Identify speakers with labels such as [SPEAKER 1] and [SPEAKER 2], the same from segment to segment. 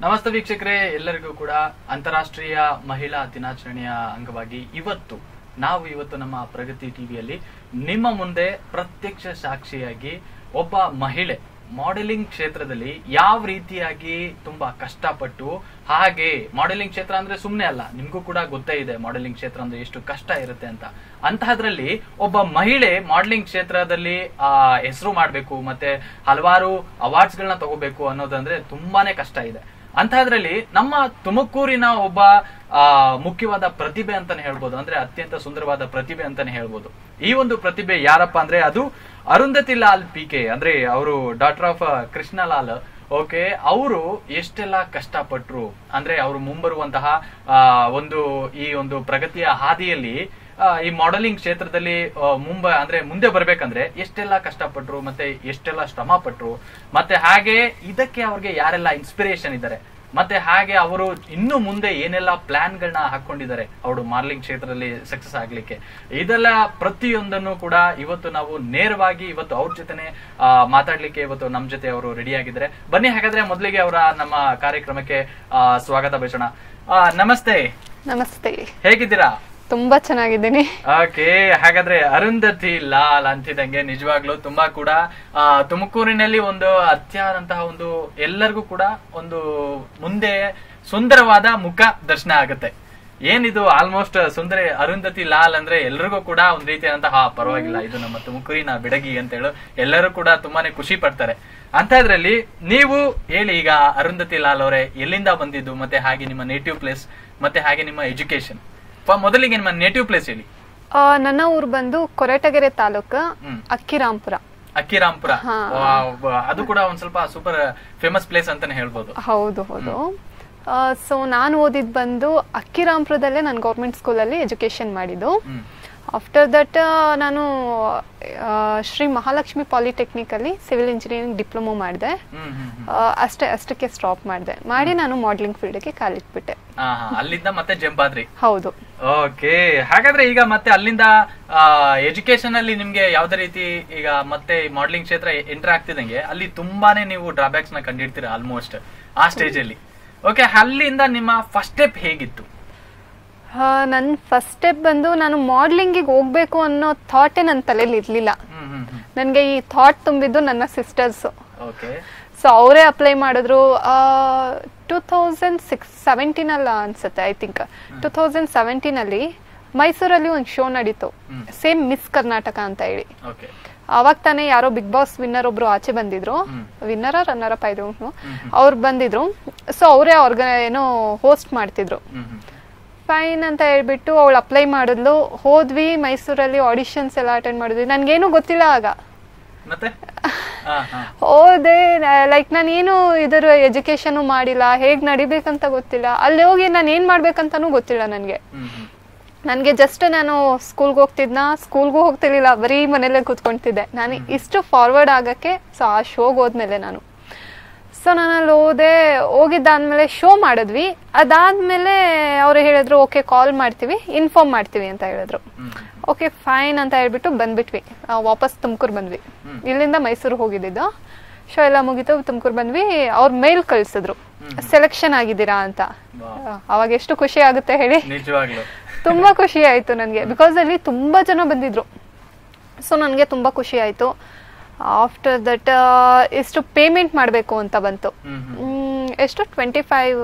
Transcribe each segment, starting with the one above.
[SPEAKER 1] ನಮಸ್ತೆ ವೀಕ್ಷಕರೇ ಎಲ್ಲರಿಗೂ ಕೂಡ ಅಂತಾರಾಷ್ಟ್ರೀಯ ಮಹಿಳಾ ದಿನಾಚರಣೆಯ ಅಂಗವಾಗಿ ಇವತ್ತು ನಾವು ಇವತ್ತು ನಮ್ಮ ಪ್ರಗತಿ ಟಿವಿಯಲ್ಲಿ ನಿಮ್ಮ ಮುಂದೆ ಪ್ರತ್ಯಕ್ಷ ಸಾಕ್ಷಿಯಾಗಿ ಒಬ್ಬ ಮಹಿಳೆ ಮಾಡೆಲಿಂಗ್ ಕ್ಷೇತ್ರದಲ್ಲಿ ಯಾವ ರೀತಿಯಾಗಿ ತುಂಬಾ ಕಷ್ಟಪಟ್ಟು ಹಾಗೆ ಮಾಡೆಲಿಂಗ್ ಕ್ಷೇತ್ರ ಅಂದ್ರೆ ಸುಮ್ನೆ ಅಲ್ಲ ನಿಮ್ಗೂ ಕೂಡ ಗೊತ್ತೇ ಇದೆ ಮಾಡೆಲಿಂಗ್ ಕ್ಷೇತ್ರ ಅಂದ್ರೆ ಎಷ್ಟು ಕಷ್ಟ ಇರುತ್ತೆ ಅಂತ ಅಂತಹದ್ರಲ್ಲಿ ಒಬ್ಬ ಮಹಿಳೆ ಮಾಡೆಲಿಂಗ್ ಕ್ಷೇತ್ರದಲ್ಲಿ ಆ ಹೆಸರು ಮಾಡ್ಬೇಕು ಮತ್ತೆ ಹಲವಾರು ಅವಾರ್ಡ್ಸ್ ಗಳನ್ನ ತಗೋಬೇಕು ಅನ್ನೋದಂದ್ರೆ ತುಂಬಾನೇ ಕಷ್ಟ ಇದೆ ಅಂತಹದ್ರಲ್ಲಿ ನಮ್ಮ ತುಮಕೂರಿನ ಒಬ್ಬ ಆ ಮುಖ್ಯವಾದ ಪ್ರತಿಭೆ ಅಂತಾನೆ ಹೇಳ್ಬೋದು ಅಂದ್ರೆ ಅತ್ಯಂತ ಸುಂದರವಾದ ಪ್ರತಿಭೆ ಅಂತಾನೆ ಹೇಳ್ಬೋದು ಈ ಒಂದು ಪ್ರತಿಭೆ ಯಾರಪ್ಪ ಅಂದ್ರೆ ಅದು ಅರುಂಧತಿ ಲಾಲ್ ಪಿ ಕೆ ಅಂದ್ರೆ ಅವರು ಡಾಕ್ಟರ್ ಆಫ್ ಕೃಷ್ಣಲಾಲ್ ಓಕೆ ಅವರು ಎಷ್ಟೆಲ್ಲ ಕಷ್ಟಪಟ್ರು ಅಂದ್ರೆ ಅವರು ಮುಂಬರುವಂತಹ ಆ, ಒಂದು ಈ ಒಂದು ಪ್ರಗತಿಯ ಹಾದಿಯಲ್ಲಿ ಆ, ಈ ಮಾಡೆಲಿಂಗ್ ಕ್ಷೇತ್ರದಲ್ಲಿ ಆ, ಮುಂಬ ಅಂದ್ರೆ ಮುಂದೆ ಬರ್ಬೇಕಂದ್ರೆ ಎಷ್ಟೆಲ್ಲ ಕಷ್ಟಪಟ್ರು ಮತ್ತೆ ಎಷ್ಟೆಲ್ಲ ಶ್ರಮ ಪಟ್ರು ಮತ್ತೆ ಹಾಗೆ ಇದಕ್ಕೆ ಅವ್ರಿಗೆ ಯಾರೆಲ್ಲ ಇನ್ಸ್ಪಿರೇಷನ್ ಇದ್ದಾರೆ ಮತ್ತೆ ಹಾಗೆ ಅವರು ಇನ್ನು ಮುಂದೆ ಏನೆಲ್ಲ ಪ್ಲಾನ್ ಗಳನ್ನ ಹಾಕೊಂಡಿದ್ದಾರೆ ಅವರು ಮಾರ್ಲಿಂಗ್ ಕ್ಷೇತ್ರದಲ್ಲಿ ಸಕ್ಸಸ್ ಆಗ್ಲಿಕ್ಕೆ ಇದೆಲ್ಲ ಪ್ರತಿಯೊಂದನ್ನು ಕೂಡ ಇವತ್ತು ನಾವು ನೇರವಾಗಿ ಇವತ್ತು ಅವ್ರ ಜೊತೆನೆ ಆ, ಮಾತಾಡ್ಲಿಕ್ಕೆ ಇವತ್ತು ನಮ್ ಜೊತೆ ಅವರು ರೆಡಿ ಆಗಿದ್ದಾರೆ ಬನ್ನಿ ಹಾಗಾದ್ರೆ ಮೊದಲಿಗೆ ಅವರ ನಮ್ಮ ಕಾರ್ಯಕ್ರಮಕ್ಕೆ ಆ, ಸ್ವಾಗತ ಬಯಸೋಣ ಆ, ನಮಸ್ತೆ
[SPEAKER 2] ನಮಸ್ತೆ
[SPEAKER 1] ಹೇಗಿದ್ದೀರಾ
[SPEAKER 2] ತುಂಬಾ ಚೆನ್ನಾಗಿದ್ದೀನಿ
[SPEAKER 1] ಓಕೆ ಹಾಗಾದ್ರೆ ಅರುಂಧತಿ ಲಾಲ್ ಅಂತಿದಂಗೆ ನಿಜವಾಗ್ಲೂ ತುಂಬಾ ಕೂಡ ಆ, ತುಮಕೂರಿನಲ್ಲಿ ಒಂದು ಅತ್ಯಾದಂತಹ ಒಂದು ಎಲ್ಲರಿಗೂ ಕೂಡ ಒಂದು ಮುಂದೆ ಸುಂದರವಾದ ಮುಖ ದರ್ಶನ ಆಗುತ್ತೆ ಏನಿದು ಆಲ್ಮೋಸ್ಟ್ ಸುಂದರ ಅರುಂಧತಿ ಲಾಲ್ ಅಂದ್ರೆ ಎಲ್ರಿಗೂ ಕೂಡ ಒಂದ್ ರೀತಿಯಾದಂತಹ "ಹಾ, ಪರವಾಗಿಲ್ಲ ಇದು ನಮ್ಮ ತುಮಕೂರಿನ ಬಿಡಗಿ ಅಂತ ಹೇಳು ಎಲ್ಲರೂ ಕೂಡ ತುಂಬಾನೇ ಖುಷಿ ಪಡ್ತಾರೆ ಅಂತ ಇದ್ರಲ್ಲಿ ನೀವು ಹೇಳಿ ಈಗ ಅರುಂಧತಿ ಲಾಲ್ ಅವರೇ ಎಲ್ಲಿಂದ ಬಂದಿದ್ದು ಮತ್ತೆ ಹಾಗೆ ನಿಮ್ಮ ನೇಟಿವ್ ಪ್ಲೇಸ್ ಮತ್ತೆ ಹಾಗೆ ನಿಮ್ಮ ಎಜುಕೇಶನ್ ಮೊದಲಿಗೆ ನಿಮ್ಮ ನೇಟಿವ್ ಪ್ಲೇಸ್ ಹೇಳಿ
[SPEAKER 2] ಆ, ನನ್ನ ಊರು ಬಂದು ಕೊರಟಗೆರೆ ತಾಲೂಕು
[SPEAKER 1] ಹ್ಮ್.
[SPEAKER 2] ಅಕ್ಕಿರಾಂಪುರ
[SPEAKER 1] ಅಕ್ಕಿರಾಂಪುರ
[SPEAKER 2] ಹಾ.
[SPEAKER 1] ವಾವ್, ವ- ಅದು ಕೂಡ ಒಂದ್ ಸ್ವಲ್ಪ ಸೂಪರ್ ಫೇಮಸ್ ಪ್ಲೇಸ್ ಅಂತಾನೆ ಹೇಳ್ಬೋದು
[SPEAKER 2] ಹೌದು ಹೌದು ಸೊ ನಾನು ಓದಿದ್ ಬಂದು ಅಕ್ಕಿರಾಂಪುರದಲ್ಲೇ ನಾನು ಗೌರ್ಮೆಂಟ್ ಸ್ಕೂಲಲ್ಲಿ ಎಜುಕೇಶನ್ ಮಾಡಿದ್ದು
[SPEAKER 1] ಹ್ಮ್
[SPEAKER 2] ಆಫ್ಟರ್ ದಟ್ ನಾನು ಆ, ಶ್ರೀ ಮಹಾಲಕ್ಷ್ಮಿ ಪಾಲಿಟೆಕ್ನಿಕ್ ಅಲ್ಲಿ ಸಿವಿಲ್ ಇಂಜಿನಿಯರಿಂಗ್ ಡಿಪ್ಲೊಮೊ ಮಾಡಿದೆ
[SPEAKER 1] ಹ್ಮ್ ಹ್ಮ್ ಹ್ಮ್.
[SPEAKER 2] ಅಷ್ಟೇ ಅಷ್ಟಕ್ಕೆ ಸ್ಟಾಪ್ ಮಾಡಿದೆ ಮಾಡಿ ನಾನು ಮಾಡ್ಲಿಂಗ್ ಫೀಲ್ಡ್ಗೆ ಕಾಲಿಟ್ಬಿಟ್ಟೆ
[SPEAKER 1] ಹಾ, ಹಾ. ಅಲ್ಲಿಂದ ಮತ್ತೆ ಜಂಪ್ ಆದ್ರಿ
[SPEAKER 2] ಹೌದು
[SPEAKER 1] ಓಕೆ ಹಾಗಾದ್ರೆ ಈಗ ಮತ್ತೆ ಅಲ್ಲಿಂದ ಎಜುಕೇಶನ್ ಅಲ್ಲಿ ನಿಮ್ಗೆ ಯಾವ್ದೇ ರೀತಿ ಈಗ ಮತ್ತೆ ಮಾಡ್ಲಿಂಗ್ ಕ್ಷೇತ್ರ ಎಂಟರ್ ಆಗ್ತಿದಂಗೆ ಅಲ್ಲಿ ತುಂಬಾನೇ ನೀವು ಡ್ರಾಬ್ಯಾಕ್ಸ್ ನ ಕಂಡಿಡ್ತೀರಾ ಆಲ್ಮೋಸ್ಟ್ ಆ ಸ್ಟೇಜ್ ಅಲ್ಲಿ ಓಕೆ ಅಲ್ಲಿಂದ ನಿಮ್ಮ ಫಸ್ಟ್ ಸ್ಟೆಪ್ ಹೇಗಿತ್ತು
[SPEAKER 2] ನನ್ನ ಫಸ್ಟ್ ಸ್ಟೆಪ್ ಬಂದು ನಾನು ಮಾಡ್ಲಿಂಗಿಗೆ ಹೋಗ್ಬೇಕು ಅನ್ನೋ ಥಾಟೇ ನನ್ನ ತಲೆಯಲ್ಲಿ ಇರಲಿಲ್ಲ
[SPEAKER 1] ಹ್ಮ್ ಹ್ಮ್ ಹ್ಮ್
[SPEAKER 2] ನನಗೆ ಈ ಥಾಟ್ ತುಂಬಿದ್ದು ನನ್ನ ಸಿಸ್ಟರ್ಸ್
[SPEAKER 1] ಓಕೆ
[SPEAKER 2] ಸೊ ಅವರೇ ಅಪ್ಲೈ ಮಾಡಿದ್ರು ಟೂ ತೌಸಂಡ್ ಸಿಕ್ಸ್ ಸೆವೆಂಟೀನಲ್ಲ ಅನ್ಸುತ್ತೆ ಐ ಥಿಂಕ್ ಟೂ ತೌಸಂಡ್ ಸೆವೆಂಟೀನಲ್ಲಿ ಮೈಸೂರಲ್ಲಿ ಒಂದು ಶೋ ನಡೀತು
[SPEAKER 1] ಹ್ಮ್.
[SPEAKER 2] ಸೇಮ್ ಮಿಸ್ ಕರ್ನಾಟಕ ಅಂತ ಹೇಳಿ
[SPEAKER 1] ಓಕೆ
[SPEAKER 2] ಅವಾಗ ತಾನೇ ಯಾರೋ ಬಿಗ್ ಬಾಸ್ ವಿನ್ನರ್ ಒಬ್ರು ಆಚೆ ಬಂದಿದ್ರು
[SPEAKER 1] ಹ್ಮ್.
[SPEAKER 2] ವಿನ್ನರ ರನ್ನರಪ್ಪ ಇದು
[SPEAKER 1] ಹ್ಮ್.
[SPEAKER 2] ಅವ್ರು ಬಂದಿದ್ರು ಸೊ ಅವರೇ ಅವ್ರಿಗೆ ಏನೋ ಹೋಸ್ಟ್ ಮಾಡ್ತಿದ್ರು
[SPEAKER 1] ಹ್ಮ್ ಹ್ಮ್
[SPEAKER 2] ಫೈನ್ ಅಂತ ಹೇಳ್ಬಿಟ್ಟು ಅವಳು ಅಪ್ಲೈ ಮಾಡಿದ್ಲು ಹೋದ್ವಿ ಮೈಸೂರಲ್ಲಿ ಆಡಿಷನ್ಸ್ ಎಲ್ಲ ಅಟೆಂಡ್ ಮಾಡಿದ್ವಿ ನನ್ಗೇನು ಗೊತ್ತಿಲ್ಲ ಆಗ
[SPEAKER 1] ಮತ್ತೆ ಹಾ ಹಾ
[SPEAKER 2] ಹೋದೆ ಲೈಕ್ ನಾನೇನು ಇದರ ಎಜುಕೇಶನ್ ಮಾಡಿಲ್ಲ ಹೇಗ್ ನಡಿಬೇಕಂತ ಗೊತ್ತಿಲ್ಲ ಅಲ್ಲಿ ಹೋಗಿ ನಾನು ಏನ್ ಮಾಡ್ಬೇಕಂತಾನೂ ಗೊತ್ತಿಲ್ಲ ನನ್ಗೆ
[SPEAKER 1] ಹ್ಮ್ ಹ್ಮ್
[SPEAKER 2] ನನ್ಗೆ ಜಸ್ಟ್ ನಾನು ಸ್ಕೂಲ್ಗೆ ಹೋಗ್ತಿದ್ನ ಸ್ಕೂಲ್ಗೂ ಹೋಗ್ತಿರ್ಲಿಲ್ಲ ಬರೀ ಮನೇಲೆ ಕೂತ್ಕೊಂತಿದ್ದೆ ನಾನು ಇಷ್ಟು ಫಾರ್ವರ್ಡ್ ಆಗಕ್ಕೆ ಸೊ ಆ ಶೋಗೆ ಹೋದ್ಮೇಲೆ ನಾನು ಸೊ ನಾನು ಅಲ್ಲಿ ಹೋದೆ ಹೋಗಿದ್ದಾದ್ಮೇಲೆ ಶೋ ಮಾಡಿದ್ವಿ ಅದಾದ್ಮೇಲೆ ಅವ್ರು ಹೇಳಿದ್ರು ಓಕೆ ಕಾಲ್ ಮಾಡ್ತೀವಿ ಇನ್ಫಾರ್ಮ್ ಮಾಡ್ತೀವಿ ಅಂತ ಹೇಳಿದ್ರು
[SPEAKER 1] ಹ್ಮ್
[SPEAKER 2] ಓಕೆ ಫೈನ್ ಅಂತ ಹೇಳ್ಬಿಟ್ಟು ಬಂದ್ಬಿಟ್ವಿ ಆ, ವಾಪಸ್ ತುಮಕೂರು ಬಂದ್ವಿ
[SPEAKER 1] ಹ್ಮ್.
[SPEAKER 2] ಇಲ್ಲಿಂದ ಮೈಸೂರು ಹೋಗಿದ್ದಿದ್ದು ಶೋ ಎಲ್ಲ ಮುಗೀತು ತುಮಕೂರು ಬಂದ್ವಿ ಅವ್ರ ಮೇಲ್ ಕಳ್ಸಿದ್ರು
[SPEAKER 1] ಹ್ಮ್.
[SPEAKER 2] ಸೆಲೆಕ್ಷನ್ ಆಗಿದ್ದೀರಾ ಅಂತ
[SPEAKER 1] ವಾಹ್.
[SPEAKER 2] ಆ, ಅವಾಗ ಎಷ್ಟು ಖುಷಿ ಆಗುತ್ತೆ ಹೇಳಿ
[SPEAKER 1] ನಿಜವಾಗ್ಲು
[SPEAKER 2] ತುಂಬಾ ಖುಷಿ ಆಯ್ತು ನನಗೆ ಬಿಕಾಸ್ ಅಲ್ಲಿ ತುಂಬಾ ಜನ ಬಂದಿದ್ರು ಸೊ ನನಗೆ ತುಂಬಾ ಖುಷಿ ಆಯ್ತು ಆಫ್ಟರ್ ದಟ್ ಎಷ್ಟು ಪೇಮೆಂಟ್ ಮಾಡಬೇಕು ಅಂತ ಬಂತು
[SPEAKER 1] ಹ್ಮ್ ಹ್ಮ್
[SPEAKER 2] ಮ್, ಎಷ್ಟು ಟ್ವೆಂಟಿ ಫೈವ್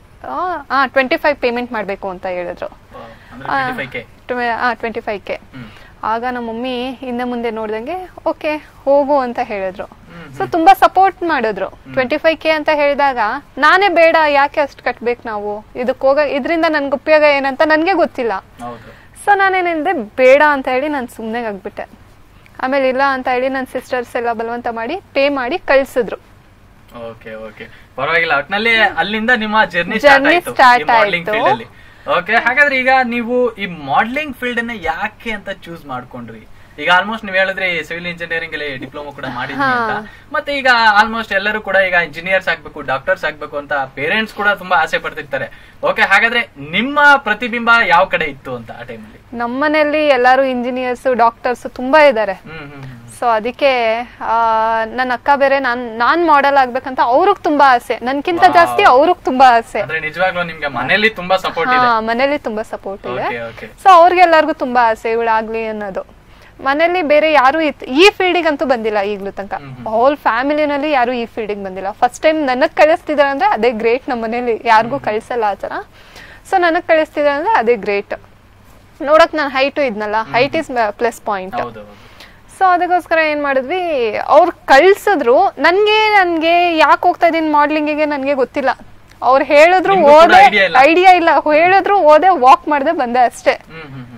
[SPEAKER 2] ಹಾ ಟ್ವೆಂಟಿ ಫೈವ್ ಪೇಮೆಂಟ್ ಮಾಡಬೇಕು ಅಂತ ಹೇಳಿದ್ರು
[SPEAKER 1] ವಾವ್. ಅಂದ್ರೆ 25K.
[SPEAKER 2] ಟ್ವೆಂಟಿ ಫೈವ್ ಕೆ
[SPEAKER 1] ಹ್ಮ್
[SPEAKER 2] ಆಗ ನಮ್ಮ ಮಮ್ಮಿ ಹಿಂದೆ ಮುಂದೆ ನೋಡ್ದಂಗೆ ಓಕೆ ಹೋಗು ಅಂತ ಹೇಳಿದ್ರು
[SPEAKER 1] ಹ್ಮ್
[SPEAKER 2] ಸೊ ತುಂಬಾ ಸಪೋರ್ಟ್ ಮಾಡಿದ್ರು ಟ್ವೆಂಟಿ ಫೈವ್ ಕೆ ಅಂತ ಹೇಳಿದಾಗ ನಾನೇ ಬೇಡ ಯಾಕೆ ಅಷ್ಟು ಕಟ್ಬೇಕು ನಾವು ಇದಕ್ಕೆ ಹೋಗ ಇದರಿಂದ ನನ್ಗೆ ಉಪಯೋಗ ಏನಂತ ನನಗೆ ಗೊತ್ತಿಲ್ಲ
[SPEAKER 1] ಹೌದು
[SPEAKER 2] ಸೊ ನಾನೇನಿಂದೆ ಬೇಡ ಅಂತ ಹೇಳಿ ನಾನು ಸುಮ್ಮನೆ ಆಗ್ಬಿಟ್ಟೆ ಆಮೇಲೆ ಇಲ್ಲ ಅಂತ ಹೇಳಿ ನನ್ನ ಸಿಸ್ಟರ್ಸ್ ಎಲ್ಲ ಬಲವಂತ ಮಾಡಿ ಪೇ ಮಾಡಿ ಕಳ್ಸಿದ್ರು
[SPEAKER 1] ಓಕೆ ಓಕೆ ಪರವಾಗಿಲ್ಲ ಒಟ್ನಲ್ಲಿ ಅಲ್ಲಿಂದ ನಿಮ್ಮ ಜರ್ನಿ ಸ್ಟಾರ್ಟ್
[SPEAKER 2] Journey
[SPEAKER 1] ಆಯ್ತು
[SPEAKER 2] start
[SPEAKER 1] ಈ ಮಾಡ್ಲಿಂಗ್
[SPEAKER 2] ಆಯ್ತು.
[SPEAKER 1] ಫೀಲ್ಡ್ ಅಲ್ಲಿ ಓಕೆ ಹಾಗಾದ್ರೆ ಈಗ ನೀವು ಈ ಮಾಡ್ಲಿಂಗ್ ಫೀಲ್ಡ್ ಅನ್ನ ಯಾಕೆ ಅಂತ ಚೂಸ್ ಮಾಡ್ಕೊಂಡ್ರಿ ಈಗ ಆಲ್ಮೋಸ್ಟ್ ನೀವ್ ಹೇಳಿದ್ರೆ ಸಿವಿಲ್ ಇಂಜಿನಿಯರಿಂಗ್ ಅಲ್ಲಿ ಡಿಪ್ಲೊಮಾ ಕೂಡ ಮಾಡಿದ್ರಿ ಅಂತ ಮತ್ತೆ ಈಗ ಆಲ್ಮೋಸ್ಟ್ ಎಲ್ಲರೂ ಕೂಡ ಈಗ ಇಂಜಿನಿಯರ್ಸ್ ಆಗ್ಬೇಕು ಡಾಕ್ಟರ್ಸ್ ಆಗ್ಬೇಕು ಅಂತ ಪೇರೆಂಟ್ಸ್ ಕೂಡ ತುಂಬಾ ಆಸೆ ಪಡ್ತಿರ್ತಾರೆ ಓಕೆ ಹಾಗಾದ್ರೆ ನಿಮ್ಮ ಪ್ರತಿಬಿಂಬ ಯಾವ ಕಡೆ ಇತ್ತು ಅಂತ ಆ ಟೈಮಲ್ಲಿ
[SPEAKER 2] ನಮ್ಮನೇಲಿ ಎಲ್ಲಾರು ಇಂಜಿನಿಯರ್ಸ್ ಡಾಕ್ಟರ್ಸ್ ತುಂಬಾ ಇದ್ದಾರೆ
[SPEAKER 1] ಹ್ಮ್ ಹ್ಮ್ ಹ್ಮ್
[SPEAKER 2] ಸೊ ಅದಕ್ಕೆ ಆ, ನನ್ನ ಅಕ್ಕ ಬೇರೆ ನಾನ್ ನಾನ್ ಮಾಡೆಲ್ ಆಗ್ಬೇಕಂತ ಅವ್ರಿಗೆ ತುಂಬಾ ಆಸೆ ನನ್ಕಿಂತ
[SPEAKER 1] Wow.
[SPEAKER 2] ಜಾಸ್ತಿ ಅವ್ರಿಗೆ ತುಂಬಾ ಆಸೆ
[SPEAKER 1] ಅಂದ್ರೆ ನಿಜವಾಗ್ಲೂ ನಿಮ್ಗೆ ಮನೇಲಿ ತುಂಬಾ ಸಪೋರ್ಟ್
[SPEAKER 2] ಹಾ
[SPEAKER 1] ಇದೆ
[SPEAKER 2] ಮನೇಲಿ ತುಂಬಾ ಸಪೋರ್ಟ್ ಇದೆ
[SPEAKER 1] ಓಕೆ ಓಕೆ
[SPEAKER 2] ಸೊ ಅವ್ರಿಗೆಲ್ಲರಿಗೂ ತುಂಬಾ ಆಸೆ ಇವಳಾಗ್ಲಿ ಅನ್ನೋದು ಮನೇಲಿ ಬೇರೆ ಯಾರು ಇತ್- ಈ ಫೀಲ್ಡಿಗಂತೂ ಬಂದಿಲ್ಲ ಈಗ್ಲೂ ತನಕ ಹೋಲ್ ಫ್ಯಾಮಿಲಿನಲ್ಲಿ ಯಾರು ಈ ಫೀಲ್ಡಿಗೆ ಬಂದಿಲ್ಲ ಫಸ್ಟ್ ಟೈಮ್ ನನಗ್ ಕಳಿಸ್ತಿದಾರೆ ಅಂದ್ರೆ ಅದೇ ಗ್ರೇಟ್ ನಮ್ಮ ಮನೇಲಿ ಯಾರಿಗೂ ಕಳಿಸಲ್ಲ ಆ ಥರ ಸೊ ನನಗ್ ಕಳಿಸ್ತಿದಾರೆ ಅಂದ್ರೆ ಅದೇ ಗ್ರೇಟ್ ನೋಡಕ್ ನಾನು ಹೈಟು ಇದ್ನಲ್ಲ ಹೈಟ್ ಇಸ್ ಪ್ಲಸ್ ಪಾಯಿಂಟ್
[SPEAKER 1] ಹೌದು ಹೌದು
[SPEAKER 2] ಸೊ ಅದಕ್ಕೋಸ್ಕರ ಏನ್ ಮಾಡಿದ್ವಿ ಅವ್ರು ಕಳ್ಸಿದ್ರು ನನ್ಗೆ ನನ್ಗೆ ಯಾಕೆ ಹೋಗ್ತಾ ಇದೀನಿ ಮಾಡ್ಲಿಂಗಿಗೆ ನನ್ಗೆ ಗೊತ್ತಿಲ್ಲ ಅವ್ರು ಹೇಳಿದ್ರು
[SPEAKER 1] ನಿಮ್ಗೂ ಕೂಡ
[SPEAKER 2] ಓದೆ
[SPEAKER 1] idea ಇಲ್ಲ.
[SPEAKER 2] ಐಡಿಯಾ ಇಲ್ಲ ಹೇಳಿದ್ರು ಓದೆ ವಾಕ್ ಮಾಡ್ದೆ ಬಂದೆ ಅಷ್ಟೇ
[SPEAKER 1] ಹ್ಮ್ ಹ್ಮ್ ಹ್ಮ್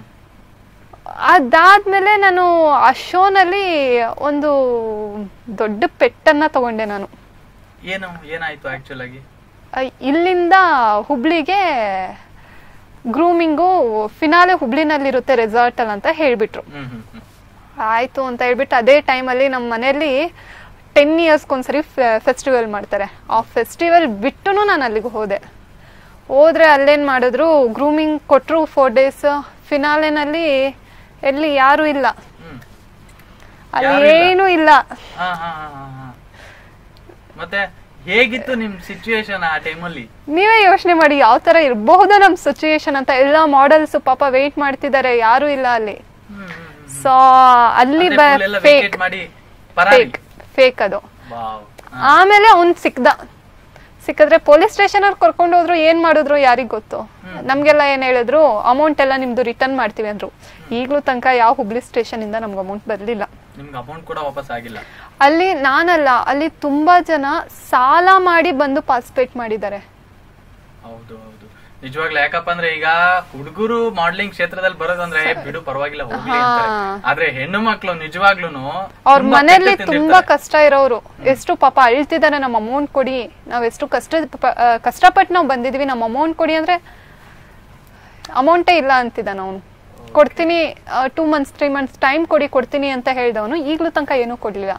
[SPEAKER 2] ಅದಾದ್ಮೇಲೆ ನಾನು ಆ ಶೋನಲ್ಲಿ ಒಂದು ದೊಡ್ಡ ಪೆಟ್ಟನ್ನ ತಗೊಂಡೆ ನಾನು
[SPEAKER 1] ಏನು ಏನಾಯ್ತು ಆಕ್ಚುಲ್ ಆಗಿ
[SPEAKER 2] ಆ, ಇಲ್ಲಿಂದ ಹುಬ್ಳಿಗೆ ಗ್ರೂಮಿಂಗು ಫಿನಾಲೆ ಹುಬ್ಳಿನಲ್ಲಿರುತ್ತೆ ರೆಸಾರ್ಟ್ ಅಲ್ಲಿ ಅಂತ ಹೇಳ್ಬಿಟ್ರು
[SPEAKER 1] ಹ್ಮ್ ಹ್ಮ್ ಹ್ಮ್
[SPEAKER 2] ಆಯ್ತು ಅಂತ ಹೇಳ್ಬಿಟ್ಟು ಅದೇ ಟೈಮಲ್ಲಿ ನಮ್ಮ ಮನೆಯಲ್ಲಿ ಟೆನ್ ಇಯರ್ಸ್ಗೊಂದ್ಸರಿ ಫೆಸ್ಟಿವಲ್ ಮಾಡ್ತಾರೆ ಆ ಫೆಸ್ಟಿವಲ್ ಬಿಟ್ಟು ನಾನು ಅಲ್ಲಿಗೆ ಹೋದೆ ಹೋದ್ರೆ ಅಲ್ಲೇನ್ ಮಾಡಿದ್ರು ಗ್ರೂಮಿಂಗ್ ಕೊಟ್ರು ಫೋರ್ ಡೇಸ್ ಫಿನಾಲೆನಲ್ಲಿ ಎಲ್ಲಿ ಯಾರು ಇಲ್ಲ
[SPEAKER 1] ಹ್ಮ್
[SPEAKER 2] ಅಲ್ಲಿ
[SPEAKER 1] ಯಾರೂ ಇಲ್ಲ?
[SPEAKER 2] ಏನೂ ಇಲ್ಲ
[SPEAKER 1] ಹಾ ಹಾ ಹಾ ಹಾ, ಹಾ. ಮತ್ತೆ ಹೇಗಿತ್ತು ನಿಮ್ ಸಿಚುವೇಶನ್ ಆ ಟೈಮಲ್ಲಿ
[SPEAKER 2] ನೀವೇ ಯೋಚನೆ ಮಾಡಿ ಯಾವ ತರ ಇರಬಹುದು ನಮ್ ಸಿಚುಯೇಷನ್ ಅಂತ ಎಲ್ಲಾ ಮಾಡೆಲ್ಸ್ ಪಾಪ ವೇಟ್ ಮಾಡ್ತಿದ್ದಾರೆ ಯಾರು ಇಲ್ಲ ಅಲ್ಲಿ ಸೊ ಅಲ್ಲಿ ಫೇಕ್
[SPEAKER 1] ವೇಕೆಟ್ ಮಾಡಿ ಪರಾರಿ
[SPEAKER 2] ಫೇಕ್ ಫೇಕ್ ಅದು
[SPEAKER 1] ವಾವ್
[SPEAKER 2] ಆಮೇಲೆ ಅವ್ನ್ ಸಿಕ್ದ ಸಿಕ್ಕಿದ್ರೆ ಪೊಲೀಸ್ ಸ್ಟೇಷನ್ ಅವ್ರು ಕರ್ಕೊಂಡು ಹೋದ್ರು ಏನ್ ಮಾಡಿದ್ರು ಯಾರಿಗ್ ಗೊತ್ತು ನಮ್ಗೆಲ್ಲ ಏನ್ ಹೇಳಿದ್ರು ಅಮೌಂಟ್ ಎಲ್ಲ ನಿಮ್ದು ರಿಟರ್ನ್ ಮಾಡ್ತೀವಿ ಅಂದ್ರು ಈಗ್ಲೂ ತನಕ ಯಾವ ಹುಬ್ಳಿ ಸ್ಟೇಷನ್ ಇಂದ ನಮ್ಗೆ ಅಮೌಂಟ್ ಬರ್ಲಿಲ್ಲ
[SPEAKER 1] ನಿಮ್ಗೆ ಅಮೌಂಟ್ ಕೂಡ ವಾಪಸ್ ಆಗಿಲ್ಲ
[SPEAKER 2] ಅಲ್ಲಿ ನಾನಲ್ಲ ಅಲ್ಲಿ ತುಂಬಾ ಜನ ಸಾಲ ಮಾಡಿ ಬಂದು ಪಾರ್ಟಿಸಿಪೇಟ್ ಮಾಡಿದ್ದಾರೆ
[SPEAKER 1] ಹೌದು ಹೌದು ನಿಜವಾಗ್ಲೂ ಯಾಕಪ್ಪ ಅಂದ್ರೆ ಈಗ ಹುಡುಗರು ಮಾಡ್ಲಿಂಗ್ ಕ್ಷೇತ್ರದಲ್ಲಿ ಬರೋದಂದ್ರೆ ಬಿಡು ಪರವಾಗಿಲ್ಲ ಹೋಗ್ಲಿ ಅಂತಾರೆ ಆದ್ರೆ ಹೆಣ್ಣು ಮಕ್ಳು ನಿಜವಾಗ್ಲೂನು
[SPEAKER 2] ಅವ್ರ
[SPEAKER 1] ತುಂಬಾ
[SPEAKER 2] ಮನೇಲಿ
[SPEAKER 1] ಪೆಟ್ಟು
[SPEAKER 2] ತುಂಬಾ
[SPEAKER 1] ತಿಂದಿರ್ತಾರೆ.
[SPEAKER 2] ಕಷ್ಟ ಇರೋರು ಎಷ್ಟು ಪಾಪ ಅಳ್ತಿದ್ದಾರೆ ನಮ್ಮ ಅಮೌಂಟ್ ಕೊಡಿ ನಾವ್ ಎಷ್ಟು ಕಷ್ಟ ಪ- ಆ, ಕಷ್ಟಪಟ್ಟು ನಾವು ಬಂದಿದೀವಿ ನಮ್ಮ ಅಮೌಂಟ್ ಕೊಡಿ ಅಂದ್ರೆ ಅಮೌಂಟೇ ಇಲ್ಲ ಅಂತಿದ್ದಾನ ಅವನು ಕೊಡ್ತೀನಿ two months three months time ಕೊಡಿ ಕೊಡ್ತೀನಿ ಅಂತ ಹೇಳ್ದವನು ಈಗ್ಲೂ ತನಕ ಏನೂ ಕೊಡ್ಲಿಲ್ಲ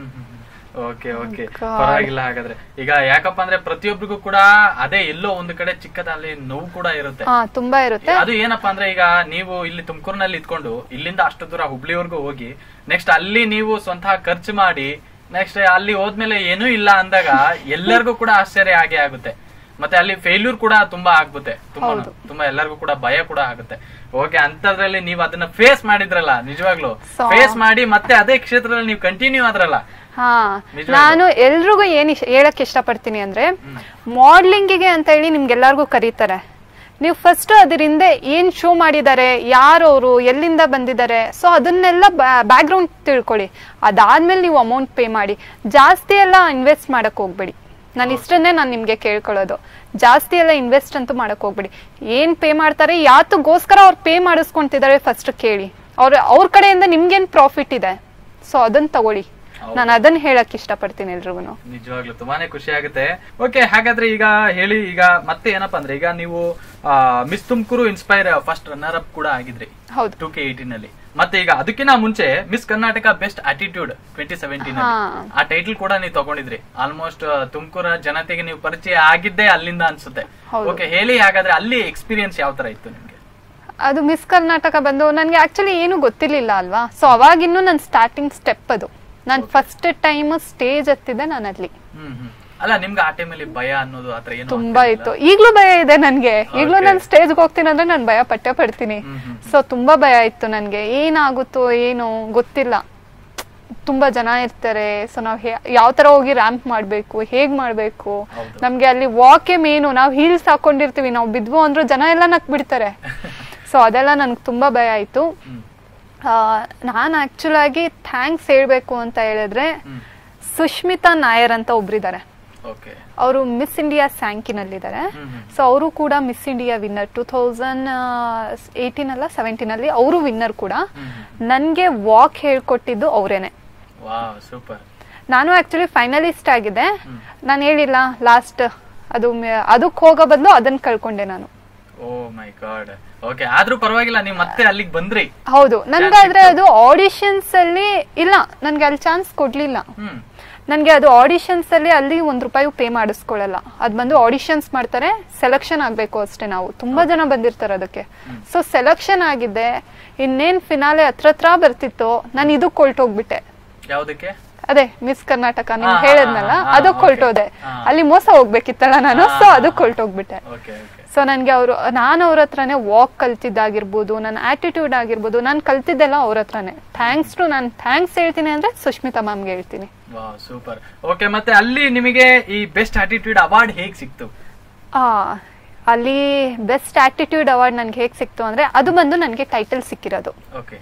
[SPEAKER 1] ಓಕೆ ಓಕೆ
[SPEAKER 2] God.
[SPEAKER 1] ಪರವಾಗಿಲ್ಲ ಹಾಗಾದ್ರೆ ಈಗ ಯಾಕಪ್ಪ ಅಂದ್ರೆ ಪ್ರತಿಯೊಬ್ಬರಿಗೂ ಕೂಡ ಅದೇ ಎಲ್ಲೋ ಒಂದು ಕಡೆ ಚಿಕ್ಕದಲ್ಲಿ ನೋವು ಕೂಡ ಇರುತ್ತೆ
[SPEAKER 2] ಹಾ ತುಂಬಾ ಇರುತ್ತೆ
[SPEAKER 1] ಅದು ಏನಪ್ಪಾ ಅಂದ್ರೆ ಈಗ ನೀವು ಇಲ್ಲಿ ತುಮಕೂರಿನಲ್ಲಿ ಇದ್ಕೊಂಡು ಇಲ್ಲಿಂದ ಅಷ್ಟು ದೂರ ಹುಬ್ಳಿವರೆಗೂ ಹೋಗಿ ನೆಕ್ಸ್ಟ್ ಅಲ್ಲಿ ನೀವು ಸ್ವಂತ ಖರ್ಚು ಮಾಡಿ ನೆಕ್ಸ್ಟ್ ಅಲ್ಲಿ ಹೋದ್ಮೇಲೆ ಏನೂ ಇಲ್ಲ ಅಂದಾಗ ಎಲ್ಲರಿಗೂ ಕೂಡ ಆಶ್ಚರ್ಯ ಆಗೇ ಆಗುತ್ತೆ ಮತ್ತೆ ಅಲ್ಲಿ ಫೇಲ್ಯೂರ್ ಕೂಡ ತುಂಬಾ ಆಗ್ಗುತ್ತೆ ತುಂಬಾ ತುಂಬಾ ಎಲ್ಲರಿಗೂ ಕೂಡ ಭಯ ಕೂಡ ಆಗುತ್ತೆ ಓಕೆ ಅಂತದ್ರಲ್ಲಿ ನೀವು ಅದನ್ನ ಫೇಸ್ ಮಾಡಿದ್ರಲ್ಲ ನಿಜವಾಗ್ಲು
[SPEAKER 2] So-
[SPEAKER 1] ಫೇಸ್ ಮಾಡಿ ಮತ್ತೆ ಅದೇ ಕ್ಷೇತ್ರದಲ್ಲಿ ನೀವು ಕಂಟಿನ್ಯೂ ಆದ್ರಲ್ಲ
[SPEAKER 2] ಹಾ
[SPEAKER 1] ನಿಜವಾಗ್ಲೂ.
[SPEAKER 2] ನಾನು ಎಲ್ರಿಗೂ ಏನ್ ಇಷ್ಟ- ಹೇಳಕ್ ಇಷ್ಟಪಡ್ತೀನಿ ಅಂದ್ರೆ ಮಾಡ್ಲಿಂಗಿಗೆ ಅಂತ ಹೇಳಿ ನಿಮ್ಗೆಲ್ಲರಿಗೂ ಕರೀತಾರೆ ನೀವು ಫಸ್ಟ್ ಅದರಿಂದ ಏನ್ ಶೋ ಮಾಡಿದ್ದಾರೆ ಯಾರು ಅವರು ಎಲ್ಲಿಂದ ಬಂದಿದ್ದಾರೆ ಸೊ ಅದನ್ನೆಲ್ಲ ಬ್ಯಾಕ್ ಗ್ರೌಂಡ್ ತಿಳ್ಕೊಳ್ಳಿ ಅದಾದ್ಮೇಲೆ ನೀವು ಅಮೌಂಟ್ ಪೇ ಮಾಡಿ ಜಾಸ್ತಿ ಎಲ್ಲ ಇನ್ವೆಸ್ಟ್ ಮಾಡಕ್ ಹೋಗ್ಬೇಡಿ ನಾನು ಇಷ್ಟನ್ನೇ ನಾನು ನಿಮ್ಗೆ ಕೇಳ್ಕೊಳ್ಳೋದು ಜಾಸ್ತಿ ಎಲ್ಲ ಇನ್ವೆಸ್ಟ್ ಅಂತೂ ಮಾಡಕ್ ಹೋಗ್ಬೇಡಿ ಏನ್ ಪೇ ಮಾಡ್ತಾರೆ ಯಾತಕ್ಕೋಸ್ಕರ ಅವ್ರು ಪೇ ಮಾಡಿಸ್ಕೊಂತಿದ್ದಾರೆ ಫಸ್ಟ್ ಕೇಳಿ ಅವ್ರ ಅವ್ರ ಕಡೆಯಿಂದ ನಿಮ್ಗೇನ್ ಪ್ರಾಫಿಟ್ ಇದೆ ಸೊ ಅದನ್ನ ತಗೊಳ್ಳಿ ನಾನು ಅದನ್ನ ಹೇಳಕ್ ಇಷ್ಟಪಡ್ತೀನಿ ಎಲ್ರಿಗೂ
[SPEAKER 1] ನಿಜವಾಗ್ಲೂ ತುಂಬಾನೇ ಖುಷಿ ಆಗುತ್ತೆ ಓಕೆ ಹಾಗಾದ್ರೆ ಈಗ ಹೇಳಿ ಈಗ ಮತ್ತೆ ಏನಪ್ಪಾ ಅಂದ್ರೆ ಈಗ ನೀವು Miss Tumakuru inspire first runner up ಕೂಡ ಆಗಿದ್ರಿ
[SPEAKER 2] ಹೌದು
[SPEAKER 1] ಟೂ ಕೆ ಏಟೀನ್ ಅಲ್ಲಿ ಮತ್ತೆ ಈಗ ಅದಕ್ಕಿಂತ ಮುಂಚೆ Miss Karnataka best attitude twenty seventeen
[SPEAKER 2] ಹಾ.
[SPEAKER 1] ಆ ಟೈಟಲ್ ಕೂಡ ನೀವು ತಗೊಂಡಿದ್ರಿ ಆಲ್ಮೋಸ್ಟ್ ತುಮಕೂರ ಜನತೆಗೆ ನೀವು ಪರಿಚಯ ಆಗಿದ್ದೇ ಅಲ್ಲಿಂದ ಅನ್ಸುತ್ತೆ
[SPEAKER 2] ಹೌದು.
[SPEAKER 1] ಓಕೆ ಹೇಳಿ ಹಾಗಾದ್ರೆ ಅಲ್ಲಿ ಎಕ್ಸ್ಪೀರಿಯನ್ಸ್ ಯಾವ ತರ ಇತ್ತು ನಿಮ್ಗೆ
[SPEAKER 2] ಅದು ಮಿಸ್ ಕರ್ನಾಟಕ ಬಂದು ನನಗೆ ಆಕ್ಚುಲಿ ಏನು ಗೊತ್ತಿರ್ಲಿಲ್ಲ ಅಲ್ವಾ ಸೊ ಅವಾಗಿನ್ನು ನನ್ನ ಸ್ಟಾರ್ಟಿಂಗ್ ಸ್ಟೆಪ್ ಅದು ನಾನು ಫಸ್ಟ್ ಟೈಮ್ ಸ್ಟೇಜ್ ಹತ್ತಿದ್ದೆ ನಾನು ಅಲ್ಲಿ
[SPEAKER 1] ಹ್ಮ್ ಹ್ಮ್ ಅಲ್ಲ ನಿಮ್ಗೆ ಆ ಟೈಮಲ್ಲಿ ಭಯ ಅನ್ನೋದು ಆತರ ಏನು
[SPEAKER 2] ತುಂಬಾ ಇತ್ತು ಈಗ್ಲೂ ಭಯ ಇದೆ ನನ್ಗೆ ಈಗ್ಲೂ ನಾನು ಸ್ಟೇಜ್ಗೆ ಹೋಗ್ತೀನಿ ಅಂದ್ರೆ ನಾನು ಭಯ ಪಟ್ಟೆ ಪಡ್ತೀನಿ
[SPEAKER 1] ಹ್ಮ್ ಹ್ಮ್
[SPEAKER 2] ಸೊ ತುಂಬಾ ಭಯ ಇತ್ತು ನನ್ಗೆ ಏನಾಗುತ್ತೋ ಏನು ಗೊತ್ತಿಲ್ಲ ತುಂಬಾ ಜನ ಇರ್ತಾರೆ ಸೊ ನಾವ್ ಯಾವ ತರ ಹೋಗಿ ರ್ಯಾಂಪ್ ಮಾಡ್ಬೇಕು ಹೇಗ್ ಮಾಡ್ಬೇಕು
[SPEAKER 1] ಹೌದು.
[SPEAKER 2] ನಮ್ಗೆ ಅಲ್ಲಿ ವಾಕೆ ಮೇನು ನಾವ್ ಹೀಲ್ಸ್ ಹಾಕೊಂಡಿರ್ತೀವಿ ನಾವು ಬಿದ್ವು ಅಂದ್ರೂ ಜನ ಎಲ್ಲ ನಕ್ ಬಿಡ್ತಾರೆ ಸೊ ಅದೆಲ್ಲ ನನ್ಗೆ ತುಂಬಾ ಭಯ ಆಯ್ತು
[SPEAKER 1] ಹ್ಮ್
[SPEAKER 2] ನಾನು ಆಕ್ಚುಲ್ ಆಗಿ ಥ್ಯಾಂಕ್ಸ್ ಹೇಳ್ಬೇಕು ಅಂತ ಹೇಳಿದ್ರೆ
[SPEAKER 1] ಹ್ಮ್
[SPEAKER 2] ಸುಷ್ಮಿತಾ ನಾಯರ್ ಅಂತ ಒಬ್ರಿದ್ದಾರೆ
[SPEAKER 1] ಓಕೆ
[SPEAKER 2] ಅವರು ಮಿಸ್ ಇಂಡಿಯಾ ಸ್ಯಾಂಕಿನಲ್ಲಿದ್ದಾರೆ
[SPEAKER 1] ಹ್ಮ್ ಹ್ಮ್
[SPEAKER 2] ಸೊ ಅವರು ಕೂಡ Miss India winner two thousand eighteen ಅಲ್ಲ ಸೆವೆಂಟೀನ್ ಅಲ್ಲಿ ಅವರು ವಿನ್ನರ್ ಕೂಡ
[SPEAKER 1] ಹ್ಮ್
[SPEAKER 2] ನನ್ಗೆ ವಾಕ್ ಹೇಳ್ಕೊಟ್ಟಿದ್ದು ಅವರೇನೆ
[SPEAKER 1] ವಾವ್ ಸೂಪರ್
[SPEAKER 2] ನಾನು ಆಕ್ಚುಲಿ ಫೈನಲಿಸ್ಟ್ ಆಗಿದ್ದೆ ನಾನು ಹೇಳಿಲ್ಲ ಲಾಸ್ಟ್ ಅದು ಮ- ಅದಕ್ಕೆ ಹೋಗೋ ಬದಲು ಅದನ್ನ ಕಳ್ಕೊಂಡೆ ನಾನು
[SPEAKER 1] ಓ ಮೈ ಗಾಡ್ ಓಕೆ ಆದ್ರೂ ಪರವಾಗಿಲ್ಲ ನೀವು ಮತ್ತೆ ಅಲ್ಲಿಗೆ ಬಂದ್ರಿ
[SPEAKER 2] ಹೌದು ನನ್ಗಾದ್ರೆ ಅದು ಆಡಿಷನ್ಸ್ ಅಲ್ಲಿ ಇಲ್ಲ ನನ್ಗೆ ಅಲ್ಲಿ ಚಾನ್ಸ್ ಕೊಡ್ಲಿಲ್ಲ
[SPEAKER 1] ಹ್ಮ್
[SPEAKER 2] ನನ್ಗೆ ಅದು ಆಡಿಷನ್ಸ್ ಅಲ್ಲಿ ಅಲ್ಲಿ ಒಂದ್ ರೂಪಾಯಿ ಪೇ ಮಾಡಿಸ್ಕೊಳ್ಳಲ್ಲ ಅದ್ ಬಂದು ಆಡಿಷನ್ಸ್ ಮಾಡ್ತಾರೆ ಸೆಲೆಕ್ಷನ್ ಆಗ್ಬೇಕು ಅಷ್ಟೇ ನಾವು ತುಂಬಾ ಜನ ಬಂದಿರ್ತಾರೆ ಅದಕ್ಕೆ ಸೊ ಸೆಲೆಕ್ಷನ್ ಆಗಿದ್ದೆ ಇನ್ನೇನ್ ಫಿನಾಲೆ ಹತ್ರ ಹತ್ರ ಬರ್ತಿತ್ತು ನಾನು ಇದಕ್ಕೆ ಹೊಲ್ಟೋಗ್ಬಿಟ್ಟೆ
[SPEAKER 1] ಯಾವ್ದಕ್ಕೆ
[SPEAKER 2] ಅದೇ ಮಿಸ್ ಕರ್ನಾಟಕ
[SPEAKER 1] ಹಾ,
[SPEAKER 2] ನಿಮ್ಗೆ
[SPEAKER 1] ಹಾ,
[SPEAKER 2] ಹೇಳಿದ್ನಲ್ಲ
[SPEAKER 1] ಹಾ,
[SPEAKER 2] ಅದಕ್ಕೆ
[SPEAKER 1] okay.
[SPEAKER 2] ಹೊಲ್ಟೋದೆ
[SPEAKER 1] ಹಾ.
[SPEAKER 2] ಅಲ್ಲಿ ಮೋಸ ಹೋಗ್ಬೇಕಿತ್ತಲ್ಲ ನಾನು
[SPEAKER 1] ಹಾ,
[SPEAKER 2] ಸೊ
[SPEAKER 1] ಹಾ,
[SPEAKER 2] ಅದಕ್ಕೆ
[SPEAKER 1] ಹಾ.
[SPEAKER 2] ಹೊಲ್ಟೋಗ್ಬಿಟ್ಟೆ
[SPEAKER 1] ಓಕೆ ಓಕೆ
[SPEAKER 2] ಸೊ ನನಗೆ ಅವರು ನಾನು ಅವ್ರ ಹತ್ರನೇ ವಾಕ್ ಕಲ್ತಿದ್ದಾಗಿರ್ಬೋದು ನನ್ನ ಆಟಿಟ್ಯೂಡ್ ಆಗಿರ್ಬೋದು ನಾನು ಕಲ್ತಿದ್ದೆಲ್ಲ ಅವ್ರ ಹತ್ರನೇ ಥ್ಯಾಂಕ್ಸ್ ಟು ನಾನು ಥ್ಯಾಂಕ್ಸ್ ಹೇಳ್ತೀನಿ ಅಂದ್ರೆ ಸುಷ್ಮಿತಾ ಮ್ಯಾಮ್ಗೆ ಹೇಳ್ತೀನಿ
[SPEAKER 1] ವಾ ಸೂಪರ್ ಓಕೆ ಮತ್ತೆ ಅಲ್ಲಿ ನಿಮಗೆ ಈ ಬೆಸ್ಟ್ ಆಟಿಟ್ಯೂಡ್ ಅವಾರ್ಡ್ ಹೇಗ್ ಸಿಕ್ತು
[SPEAKER 2] ಆ, ಅಲ್ಲಿ ಬೆಸ್ಟ್ ಆಟಿಟ್ಯೂಡ್ ಅವಾರ್ಡ್ ನನಗೆ ಹೇಗೆ ಸಿಕ್ತು ಅಂದ್ರೆ ಅದು ಬಂದು ನನಗೆ ಟೈಟಲ್ ಸಿಕ್ಕಿರೋದು
[SPEAKER 1] ಓಕೆ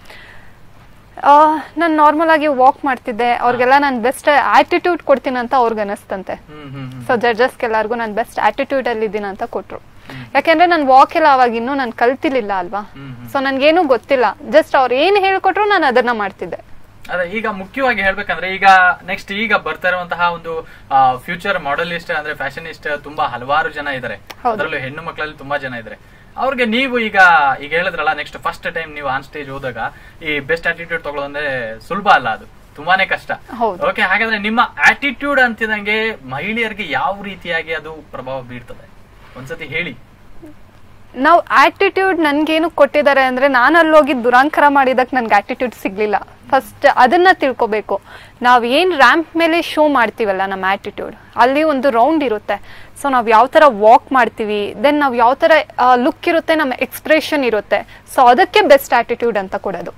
[SPEAKER 2] ನಾನು ನಾರ್ಮಲ್ ಆಗಿ ವಾಕ್ ಮಾಡ್ತಿದ್ದೆ ಅವ್ರಿಗೆಲ್ಲ ನಾನು ಬೆಸ್ಟ್ ಆಟಿಟ್ಯೂಡ್ ಕೊಡ್ತೀನಿ ಅಂತ ಅವ್ರಿಗೆ ಅನಿಸ್ತಂತೆ
[SPEAKER 1] ಹ್ಮ್ ಹ್ಮ್ ಹ್ಮ್
[SPEAKER 2] ಸೊ ಜಡ್ಜಸ್ಗೆಲ್ಲರಿಗೂ ನಾನು ಬೆಸ್ಟ್ ಆಟಿಟ್ಯೂಡ್ ಅಲ್ಲಿ ಇದ್ದೀನಿ ಅಂತ ಕೊಟ್ರು ಯಾಕೆಂದ್ರೆ ನಾನು ವಾಕ್ ಎಲ್ಲ ಅವಾಗ ಇನ್ನೂ ನಾನು ಕಲ್ತಿರ್ಲಿಲ್ಲ ಅಲ್ವಾ
[SPEAKER 1] ಹ್ಮ್ ಹ್ಮ್.
[SPEAKER 2] ಸೊ ನನ್ಗೇನು ಗೊತ್ತಿಲ್ಲ ಜಸ್ಟ್ ಅವ್ರು ಏನ್ ಹೇಳ್ಕೊಟ್ರು ನಾನು ಅದನ್ನ ಮಾಡ್ತಿದ್ದೆ
[SPEAKER 1] ಅದೇ ಈಗ ಮುಖ್ಯವಾಗಿ ಹೇಳ್ಬೇಕಂದ್ರೆ ಈಗ ನೆಕ್ಸ್ಟ್ ಈಗ ಬರ್ತಾ ಇರುವಂತಹ ಒಂದು ಫ್ಯೂಚರ್ ಮಾಡೆಲಿಸ್ಟ್ ಅಂದ್ರೆ ಫ್ಯಾಷನಿಸ್ಟ್ ತುಂಬಾ ಹಲವಾರು ಜನ ಇದಾರೆ
[SPEAKER 2] ಹೌದು.
[SPEAKER 1] ಅದರಲ್ಲೂ ಹೆಣ್ಣು ಮಕ್ಕಳಲ್ಲಿ ತುಂಬಾ ಜನ ಇದಾರೆ ಅವ್ರಿಗೆ ನೀವು ಈಗ ಈಗ ಹೇಳಿದ್ರಲ್ಲ ನೆಕ್ಸ್ಟ್ ಫಸ್ಟ್ ಟೈಮ್ ನೀವು ಆನ್ ಸ್ಟೇಜ್ ಹೋದಾಗ ಈ ಬೆಸ್ಟ್ ಆಟಿಟ್ಯೂಡ್ ತಗೊಳ್ಳೋದಂದ್ರೆ ಸುಲಭ ಅಲ್ಲ ಅದು ತುಂಬಾನೇ ಕಷ್ಟ
[SPEAKER 2] ಹೌದು.
[SPEAKER 1] ಓಕೆ ಹಾಗಾದ್ರೆ ನಿಮ್ಮ ಆಟಿಟ್ಯೂಡ್ ಅಂತಿದಂಗೆ ಮಹಿಳೆಯರಿಗೆ ಯಾವ ರೀತಿಯಾಗಿ ಅದು ಪ್ರಭಾವ ಬೀರ್ತದೆ ಒಂದ್ಸತಿ ಹೇಳಿ
[SPEAKER 2] ನಾವು ಆಟಿಟ್ಯೂಡ್ ನನ್ಗೇನು ಕೊಟ್ಟಿದ್ದಾರೆ ಅಂದ್ರೆ ನಾನು ಅಲ್ಲಿ ಹೋಗಿ ದುರಾಂಕರ ಮಾಡಿದಕ್ ನನ್ಗೆ ಆಟಿಟ್ಯೂಡ್ ಸಿಗ್ಲಿಲ್ಲ ಫಸ್ಟ್ ಅದನ್ನ ತಿಳ್ಕೊಬೇಕು ನಾವ್ ಏನ್ ರ್ಯಾಂಪ್ ಮೇಲೆ ಶೋ ಮಾಡ್ತೀವಲ್ಲ ನಮ್ಮ ಆಟಿಟ್ಯೂಡ್ ಅಲ್ಲಿ ಒಂದು ರೌಂಡ್ ಇರುತ್ತೆ ಸೊ ನಾವ್ ಯಾವ ತರ ವಾಕ್ ಮಾಡ್ತೀವಿ ದೆನ್ ನಾವ್ ಯಾವ ತರ ಲುಕ್ ಇರುತ್ತೆ ನಮ್ಮ ಎಕ್ಸ್ಪ್ರೆಷನ್ ಇರುತ್ತೆ ಸೊ ಅದಕ್ಕೆ ಬೆಸ್ಟ್ ಆಟಿಟ್ಯೂಡ್ ಅಂತ ಕೊಡೋದು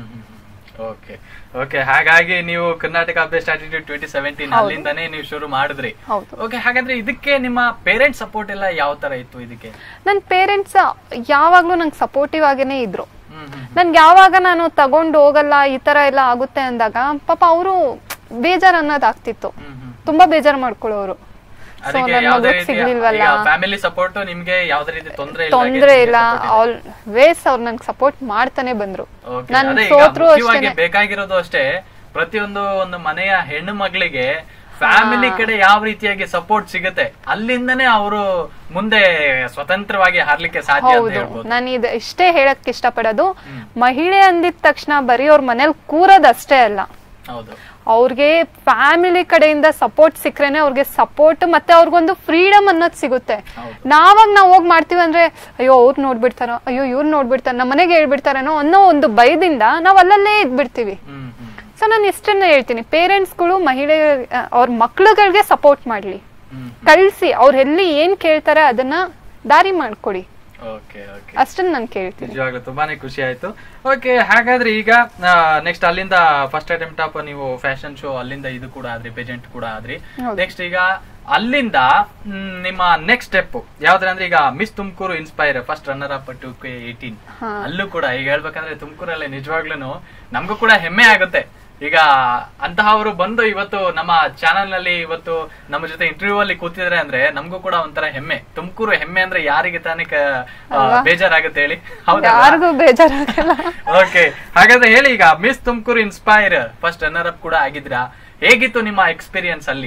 [SPEAKER 1] ಓಕೆ ಓಕೆ ಹಾಗಾಗಿ ನೀವು Karnataka best attitude twenty seventeen
[SPEAKER 2] ಹೌದು.
[SPEAKER 1] ಅಲ್ಲಿಂದಾನೇ ನೀವು ಶುರು ಮಾಡಿದ್ರಿ
[SPEAKER 2] ಹೌದು
[SPEAKER 1] ಓಕೆ ಹಾಗಾದ್ರೆ ಇದಕ್ಕೆ ನಿಮ್ಮ ಪೇರೆಂಟ್ಸ್ ಸಪೋರ್ಟ್ ಎಲ್ಲ ಯಾವ ತರ ಇತ್ತು ಇದಕ್ಕೆ
[SPEAKER 2] ನನ್ನ ಪೇರೆಂಟ್ಸ್ ಯಾವಾಗ್ಲೂ ನಂಗೆ ಸಪೋರ್ಟಿವ್ ಆಗೇನೆ ಇದ್ರು
[SPEAKER 1] ಹ್ಮ್ ಹ್ಮ್
[SPEAKER 2] ನನ್ಗೆ ಯಾವಾಗ ನಾನು ತಗೊಂಡು ಹೋಗಲ್ಲ ಈ ತರ ಎಲ್ಲ ಆಗುತ್ತೆ ಅಂದಾಗ ಪಾಪ ಅವರು ಬೇಜಾರ್ ಅನ್ನೋದಾಗ್ತಿತ್ತು
[SPEAKER 1] ಹ್ಮ್ ಹ್ಮ್
[SPEAKER 2] ತುಂಬಾ ಬೇಜಾರ್ ಮಾಡ್ಕೊಳ್ಳೋರು ಸೊ
[SPEAKER 1] ಅದಕ್ಕೆ
[SPEAKER 2] ನನ್ನ
[SPEAKER 1] ಯಾವ್ದೇ
[SPEAKER 2] ಮಗುಗ್ ಸಿಗ್ಲಿಲ್ವಲ್ಲ
[SPEAKER 1] ಫ್ಯಾಮಿಲಿ ಸಪೋರ್ಟ್ ನಿಮ್ಗೆ ಯಾವ್ದೇ ರೀತಿ ತೊಂದ್ರೆ ಇಲ್ಲ
[SPEAKER 2] ತೊಂದ್ರೆ ಇಲ್ಲ ಆಲ್ವೇಸ್ ಅವ್ರು ನನ್ಗೆ ಸಪೋರ್ಟ್ ಮಾಡ್ತಾನೆ ಬಂದ್ರು
[SPEAKER 1] Okay,
[SPEAKER 2] ನನ್
[SPEAKER 1] ಅದೇ ಈಗ
[SPEAKER 2] ಸೋತ್ರು
[SPEAKER 1] ಮುಖ್ಯವಾಗಿ
[SPEAKER 2] ಅಷ್ಟೇನೆ
[SPEAKER 1] ಬೇಕಾಗಿರೋದು ಅಷ್ಟೇ ಪ್ರತಿಯೊಂದು ಒಂದು ಮನೆಯ ಹೆಣ್ಣು ಮಗಳಿಗೆ ಫ್ಯಾಮಿಲಿ ಕಡೆ ಯಾವ ರೀತಿಯಾಗಿ ಸಪೋರ್ಟ್ ಸಿಗುತ್ತೆ ಅಲ್ಲಿಂದನೇ ಅವರು ಮುಂದೆ ಸ್ವತಂತ್ರವಾಗಿ ಹಾರ್ಲಿಕ್ಕೆ ಸಾಧ್ಯ ಅಂತ
[SPEAKER 2] ಹೌದು
[SPEAKER 1] ಹೇಳ್ಬೋದು
[SPEAKER 2] ನಾನು ಇದು ಇಷ್ಟೇ ಹೇಳಕ್ ಇಷ್ಟಪಡೋದು ಮಹಿಳೆ ಅಂದಿದ ತಕ್ಷಣ ಬರೀ ಅವ್ರ ಮನೇಲಿ ಕೂರೋದಷ್ಟೇ ಅಲ್ಲ
[SPEAKER 1] ಹೌದು
[SPEAKER 2] ಅವ್ರಿಗೆ ಫ್ಯಾಮಿಲಿ ಕಡೆಯಿಂದ ಸಪೋರ್ಟ್ ಸಿಕ್ರೇನೆ ಅವ್ರಿಗೆ ಸಪೋರ್ಟ್ ಮತ್ತೆ ಅವ್ರಿಗೊಂದು ಫ್ರೀಡಮ್ ಅನ್ನೋದು ಸಿಗುತ್ತೆ
[SPEAKER 1] ಹೌದು.
[SPEAKER 2] ನಾವಾಗ ನಾವ್ ಹೋಗಿ ಮಾಡ್ತೀವಿ ಅಂದ್ರೆ ಅಯ್ಯೋ ಅವ್ರು ನೋಡ್ಬಿಡ್ತಾರೋ ಅಯ್ಯೋ ಇವ್ರು ನೋಡ್ಬಿಡ್ತಾರ ನಮ್ಮ ಮನೆಗೆ ಹೇಳ್ಬಿಡ್ತಾರೇನೋ ಅನ್ನೋ ಒಂದು ಭಯದಿಂದ ನಾವ್ ಅಲ್ಲಲ್ಲೇ ಇದ್ಬಿಡ್ತೀವಿ
[SPEAKER 1] ಹ್ಮ್ ಹ್ಮ್
[SPEAKER 2] ಸೊ ನಾನು ಇಷ್ಟನ್ನ ಹೇಳ್ತೀನಿ ಪೇರೆಂಟ್ಸ್ಗಳು ಮಹಿಳೆ ಅವ್ರ ಮಕ್ಳುಗಳಿಗೆ ಸಪೋರ್ಟ್ ಮಾಡ್ಲಿ
[SPEAKER 1] ಹ್ಮ್
[SPEAKER 2] ಕಳ್ಸಿ ಅವ್ರು ಎಲ್ಲಿ ಏನ್ ಕೇಳ್ತಾರೆ ಅದನ್ನ ದಾರಿ ಮಾಡ್ಕೊಡಿ
[SPEAKER 1] ಓಕೆ ಓಕೆ
[SPEAKER 2] ಅಷ್ಟನ್ನ ನಾನು ಕೇಳ್ತೀನಿ
[SPEAKER 1] ನಿಜವಾಗ್ಲೂ ತುಂಬಾನೇ ಖುಷಿ ಆಯ್ತು ಓಕೆ ಹಾಗಾದ್ರೆ ಈಗ ನೆಕ್ಸ್ಟ್ ಅಲ್ಲಿಂದ ಫಸ್ಟ್ ಅಟೆಂಪ್ಟ್ ಆಫ್ ನೀವು ಫ್ಯಾಷನ್ ಶೋ ಅಲ್ಲಿಂದ ಇದು ಕೂಡ ಆದ್ರಿ ಪೇಜೆಂಟ್ ಕೂಡ ಆದ್ರಿ
[SPEAKER 2] ಹೌದು.
[SPEAKER 1] ನೆಕ್ಸ್ಟ್ ಈಗ ಅಲ್ಲಿಂದ ಮ್, ನಿಮ್ಮ ನೆಕ್ಸ್ಟ್ ಸ್ಟೆಪ್ ಯಾವ್ದ್ರ ಅಂದ್ರೆ ಈಗ Miss Tumakuru inspire first runner up two K eighteen
[SPEAKER 2] ಹಾ.
[SPEAKER 1] ಅಲ್ಲೂ ಕೂಡ ಈಗ ಹೇಳ್ಬೇಕಂದ್ರೆ ತುಮಕೂರಲ್ಲಿ ನಿಜವಾಗ್ಲೂ ನಮಗೂ ಕೂಡ ಹೆಮ್ಮೆ ಆಗುತ್ತೆ ಈಗ ಅಂತಹವರು ಬಂದು ಇವತ್ತು ನಮ್ಮ ಚಾನೆಲ್ ನಲ್ಲಿ ಇವತ್ತು ನಮ್ಮ ಜೊತೆ ಇಂಟರ್ವ್ಯೂ ಅಲ್ಲಿ ಕೂತಿದ್ರೆ ಅಂದ್ರೆ ನಮಗೂ ಕೂಡ ಒಂಥರ ಹೆಮ್ಮೆ ತುಮಕೂರು ಹೆಮ್ಮೆ ಅಂದ್ರೆ ಯಾರಿಗೆ ತಾನೇ ಕ- ಆ,
[SPEAKER 2] ಅಲ್ವಾ?
[SPEAKER 1] ಬೇಜಾರಾಗುತ್ತೆ ಹೇಳಿ ಹೌದಾ
[SPEAKER 2] ಯಾರಿಗೂ ಬೇಜಾರಾಗಲ್ಲ
[SPEAKER 1] ಓಕೆ ಹಾಗಾದ್ರೆ ಹೇಳಿ ಈಗ Miss Tumakuru inspire first runner up ಕೂಡ ಆಗಿದ್ರಾ ಹೇಗಿತ್ತು ನಿಮ್ಮ ಎಕ್ಸ್ಪೀರಿಯನ್ಸ್ ಅಲ್ಲಿ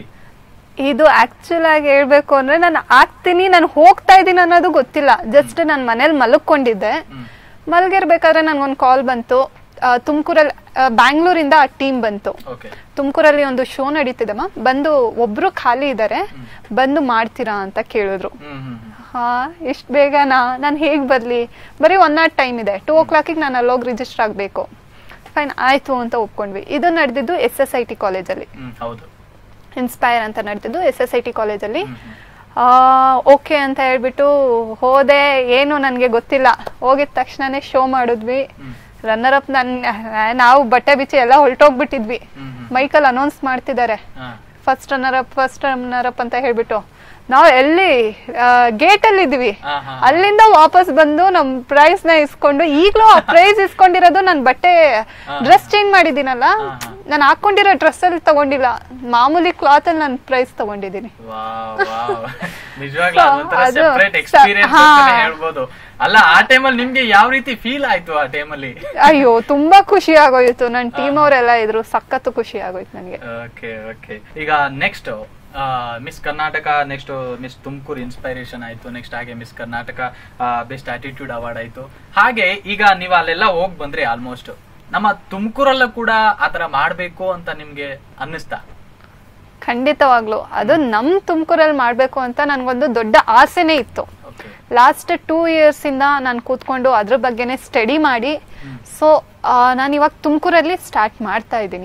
[SPEAKER 2] ಇದು ಆಕ್ಚುಲ್ ಆಗಿ ಹೇಳ್ಬೇಕು ಅಂದ್ರೆ ನಾನು ಆಗ್ತೀನಿ ನಾನು ಹೋಗ್ತಾ ಇದ್ದೀನಿ ಅನ್ನೋದು ಗೊತ್ತಿಲ್ಲ ಜಸ್ಟ್ ನಾನು ಮನೇಲಿ ಮಲಗ್ಕೊಂಡಿದ್ದೆ
[SPEAKER 1] ಹ್ಮ್.
[SPEAKER 2] ಮಲಗಿರ್ಬೇಕಾದ್ರೆ ನನ್ಗೊಂದು ಕಾಲ್ ಬಂತು ತುಮಕೂರಲ್ಲಿ ಬ್ಯಾಂಗ್ಳೂರಿಂದ ಆ ಟೀಮ್ ಬಂತು
[SPEAKER 1] ಓಕೆ
[SPEAKER 2] ತುಮಕೂರಲ್ಲಿ ಒಂದು ಶೋ ನಡೀತಿದಮ್ಮ ಬಂದು ಒಬ್ರು ಖಾಲಿ ಇದ್ದಾರೆ ಬಂದು ಮಾಡ್ತೀರಾ ಅಂತ ಕೇಳಿದ್ರು
[SPEAKER 1] ಹ್ಮ್ ಹ್ಮ್ ಹ್ಮ್.
[SPEAKER 2] ಹಾ ಎಷ್ಟು ಬೇಗನಾ ನಾನು ಹೇಗ್ ಬರ್ಲಿ ಬರೀ ಒನ್ ನಾಟ್ ಟೈಮ್ ಇದೆ ಟೂ ಓ ಕ್ಲಾಕಿಗೆ ನಾನು ಅಲ್ಲೋಗಿ ರಿಜಿಸ್ಟರ್ ಆಗಬೇಕು ಫೈನ್ ಆಯ್ತು ಅಂತ ಒಪ್ಕೊಂಡ್ವಿ ಇದು ನಡೆದಿದ್ದು ಎಸ್ ಎಸ್ ಐ ಟಿ ಕಾಲೇಜಲ್ಲಿ
[SPEAKER 1] ಹ್ಮ್ ಹೌದು
[SPEAKER 2] ಇನ್ಸ್ಪೈರ್ ಅಂತ ನಡೆದಿದ್ದು ಎಸ್ ಎಸ್ ಐ ಟಿ ಕಾಲೇಜಲ್ಲಿ
[SPEAKER 1] ಹ್ಮ್ ಹ್ಮ್.
[SPEAKER 2] ಓಕೆ ಅಂತ ಹೇಳ್ಬಿಟ್ಟು ಹೋದೆ ಏನು ನನಗೆ ಗೊತ್ತಿಲ್ಲ ಹೋಗಿದ ತಕ್ಷಣನೇ ಶೋ ಮಾಡಿದ್ವಿ
[SPEAKER 1] ಹ್ಮ್.
[SPEAKER 2] ರನ್ನರ್ ಅಪ್ ನನ್ ನಾವು ಬಟ್ಟೆ ಬಿಚ್ಚಿ ಎಲ್ಲ ಹೊರಟೋಗ್ಬಿಟ್ಟಿದ್ವಿ
[SPEAKER 1] ಹ್ಮ್ ಹ್ಮ್.
[SPEAKER 2] ಮೈಕಲ್ ಅನೌನ್ಸ್ ಮಾಡ್ತಿದ್ದಾರೆ
[SPEAKER 1] ಹಾ.
[SPEAKER 2] First runner up first runner up ಅಂತ ಹೇಳ್ಬಿಟ್ಟು ನಾವು ಎಲ್ಲಿ ಗೇಟ್ ಅಲ್ಲಿ ಇದ್ವಿ
[SPEAKER 1] ಹಾ, ಹಾ.
[SPEAKER 2] ಅಲ್ಲಿಂದ ವಾಪಸ್ ಬಂದು ನಮ್ ಪ್ರೈಸ್ ನ ಇಸ್ಕೊಂಡು ಈಗ್ಲೂ ಆ ಪ್ರೈಸ್ ಇಸ್ಕೊಂಡಿರೋದು ನನ್ ಬಟ್ಟೆ
[SPEAKER 1] ಹಾ.
[SPEAKER 2] ಡ್ರೆಸ್ ಚೇಂಜ್ ಮಾಡಿದೀನಲ್ಲ
[SPEAKER 1] ಹಾ, ಹಾ.
[SPEAKER 2] ನಾನು ಹಾಕೊಂಡಿರೋ ಡ್ರೆಸ್ ಅಲ್ಲಿ ತಗೊಂಡಿಲ್ಲ ಮಾಮೂಲಿ ಕ್ಲಾತ್ ಅಲ್ಲಿ ನಾನು ಪ್ರೈಸ್ ತಗೊಂಡಿದ್ದೀನಿ
[SPEAKER 1] ವಾವ್, ವಾವ್. ನಿಜವಾಗ್ಲೂ
[SPEAKER 2] So,
[SPEAKER 1] ಅದೊಂಥರ
[SPEAKER 2] ಅದು
[SPEAKER 1] ಸೆಪರೇಟ್
[SPEAKER 2] ಸ-
[SPEAKER 1] ಎಕ್ಸ್ಪೀರಿಯನ್ಸ್
[SPEAKER 2] ಹಾ.
[SPEAKER 1] ಅಂತಾನೆ ಹೇಳ್ಬೋದು ಅಲ್ಲ ಆ ಟೈಮಲ್ಲಿ ನಿಮ್ಗೆ ಯಾವ ರೀತಿ ಫೀಲ್ ಆಯ್ತು ಆ ಟೈಮಲ್ಲಿ
[SPEAKER 2] ಅಯ್ಯೋ ತುಂಬಾ ಖುಷಿ ಆಗೋಯ್ತು ನನ್ನ ಟೀಮ್ ಅವರೆಲ್ಲ ಇದ್ರು ಸಖತ್ತು ಖುಷಿ ಆಗೋಯ್ತು ನನಗೆ
[SPEAKER 1] ಓಕೆ ಓಕೆ ಈಗ next Miss Karnataka next Miss Tumakuru inspiration ಆಯ್ತು ನೆಕ್ಸ್ಟ್ ಹಾಗೆ Miss Karnataka best attitude award ಆಯ್ತು ಹಾಗೆ ಈಗ ನೀವು ಅಲ್ಲೆಲ್ಲ ಹೋಗ್ ಬಂದ್ರಿ ಆಲ್ಮೋಸ್ಟ್ ನಮ್ಮ ತುಮಕೂರಲ್ಲೂ ಕೂಡ ಆತರ ಮಾಡ್ಬೇಕು ಅಂತ ನಿಮ್ಗೆ ಅನ್ನಿಸ್ತಾ
[SPEAKER 2] ಖಂಡಿತವಾಗ್ಲು ಅದು ನಮ್ ತುಮಕೂರಲ್ಲಿ ಮಾಡ್ಬೇಕು ಅಂತ ನನ್ಗೊಂದು ದೊಡ್ಡ ಆಸೆನೇ ಇತ್ತು
[SPEAKER 1] ಓಕೆ
[SPEAKER 2] ಲಾಸ್ಟ್ ಟೂ ಇಯರ್ಸ್ ಇಂದ ನಾನು ಕೂತ್ಕೊಂಡು ಅದ್ರ ಬಗ್ಗೆನೇ ಸ್ಟಡಿ ಮಾಡಿ ಸೊ ನಾನು ಇವಾಗ ತುಮಕೂರಲ್ಲಿ ಸ್ಟಾರ್ಟ್ ಮಾಡ್ತಾ ಇದ್ದೀನಿ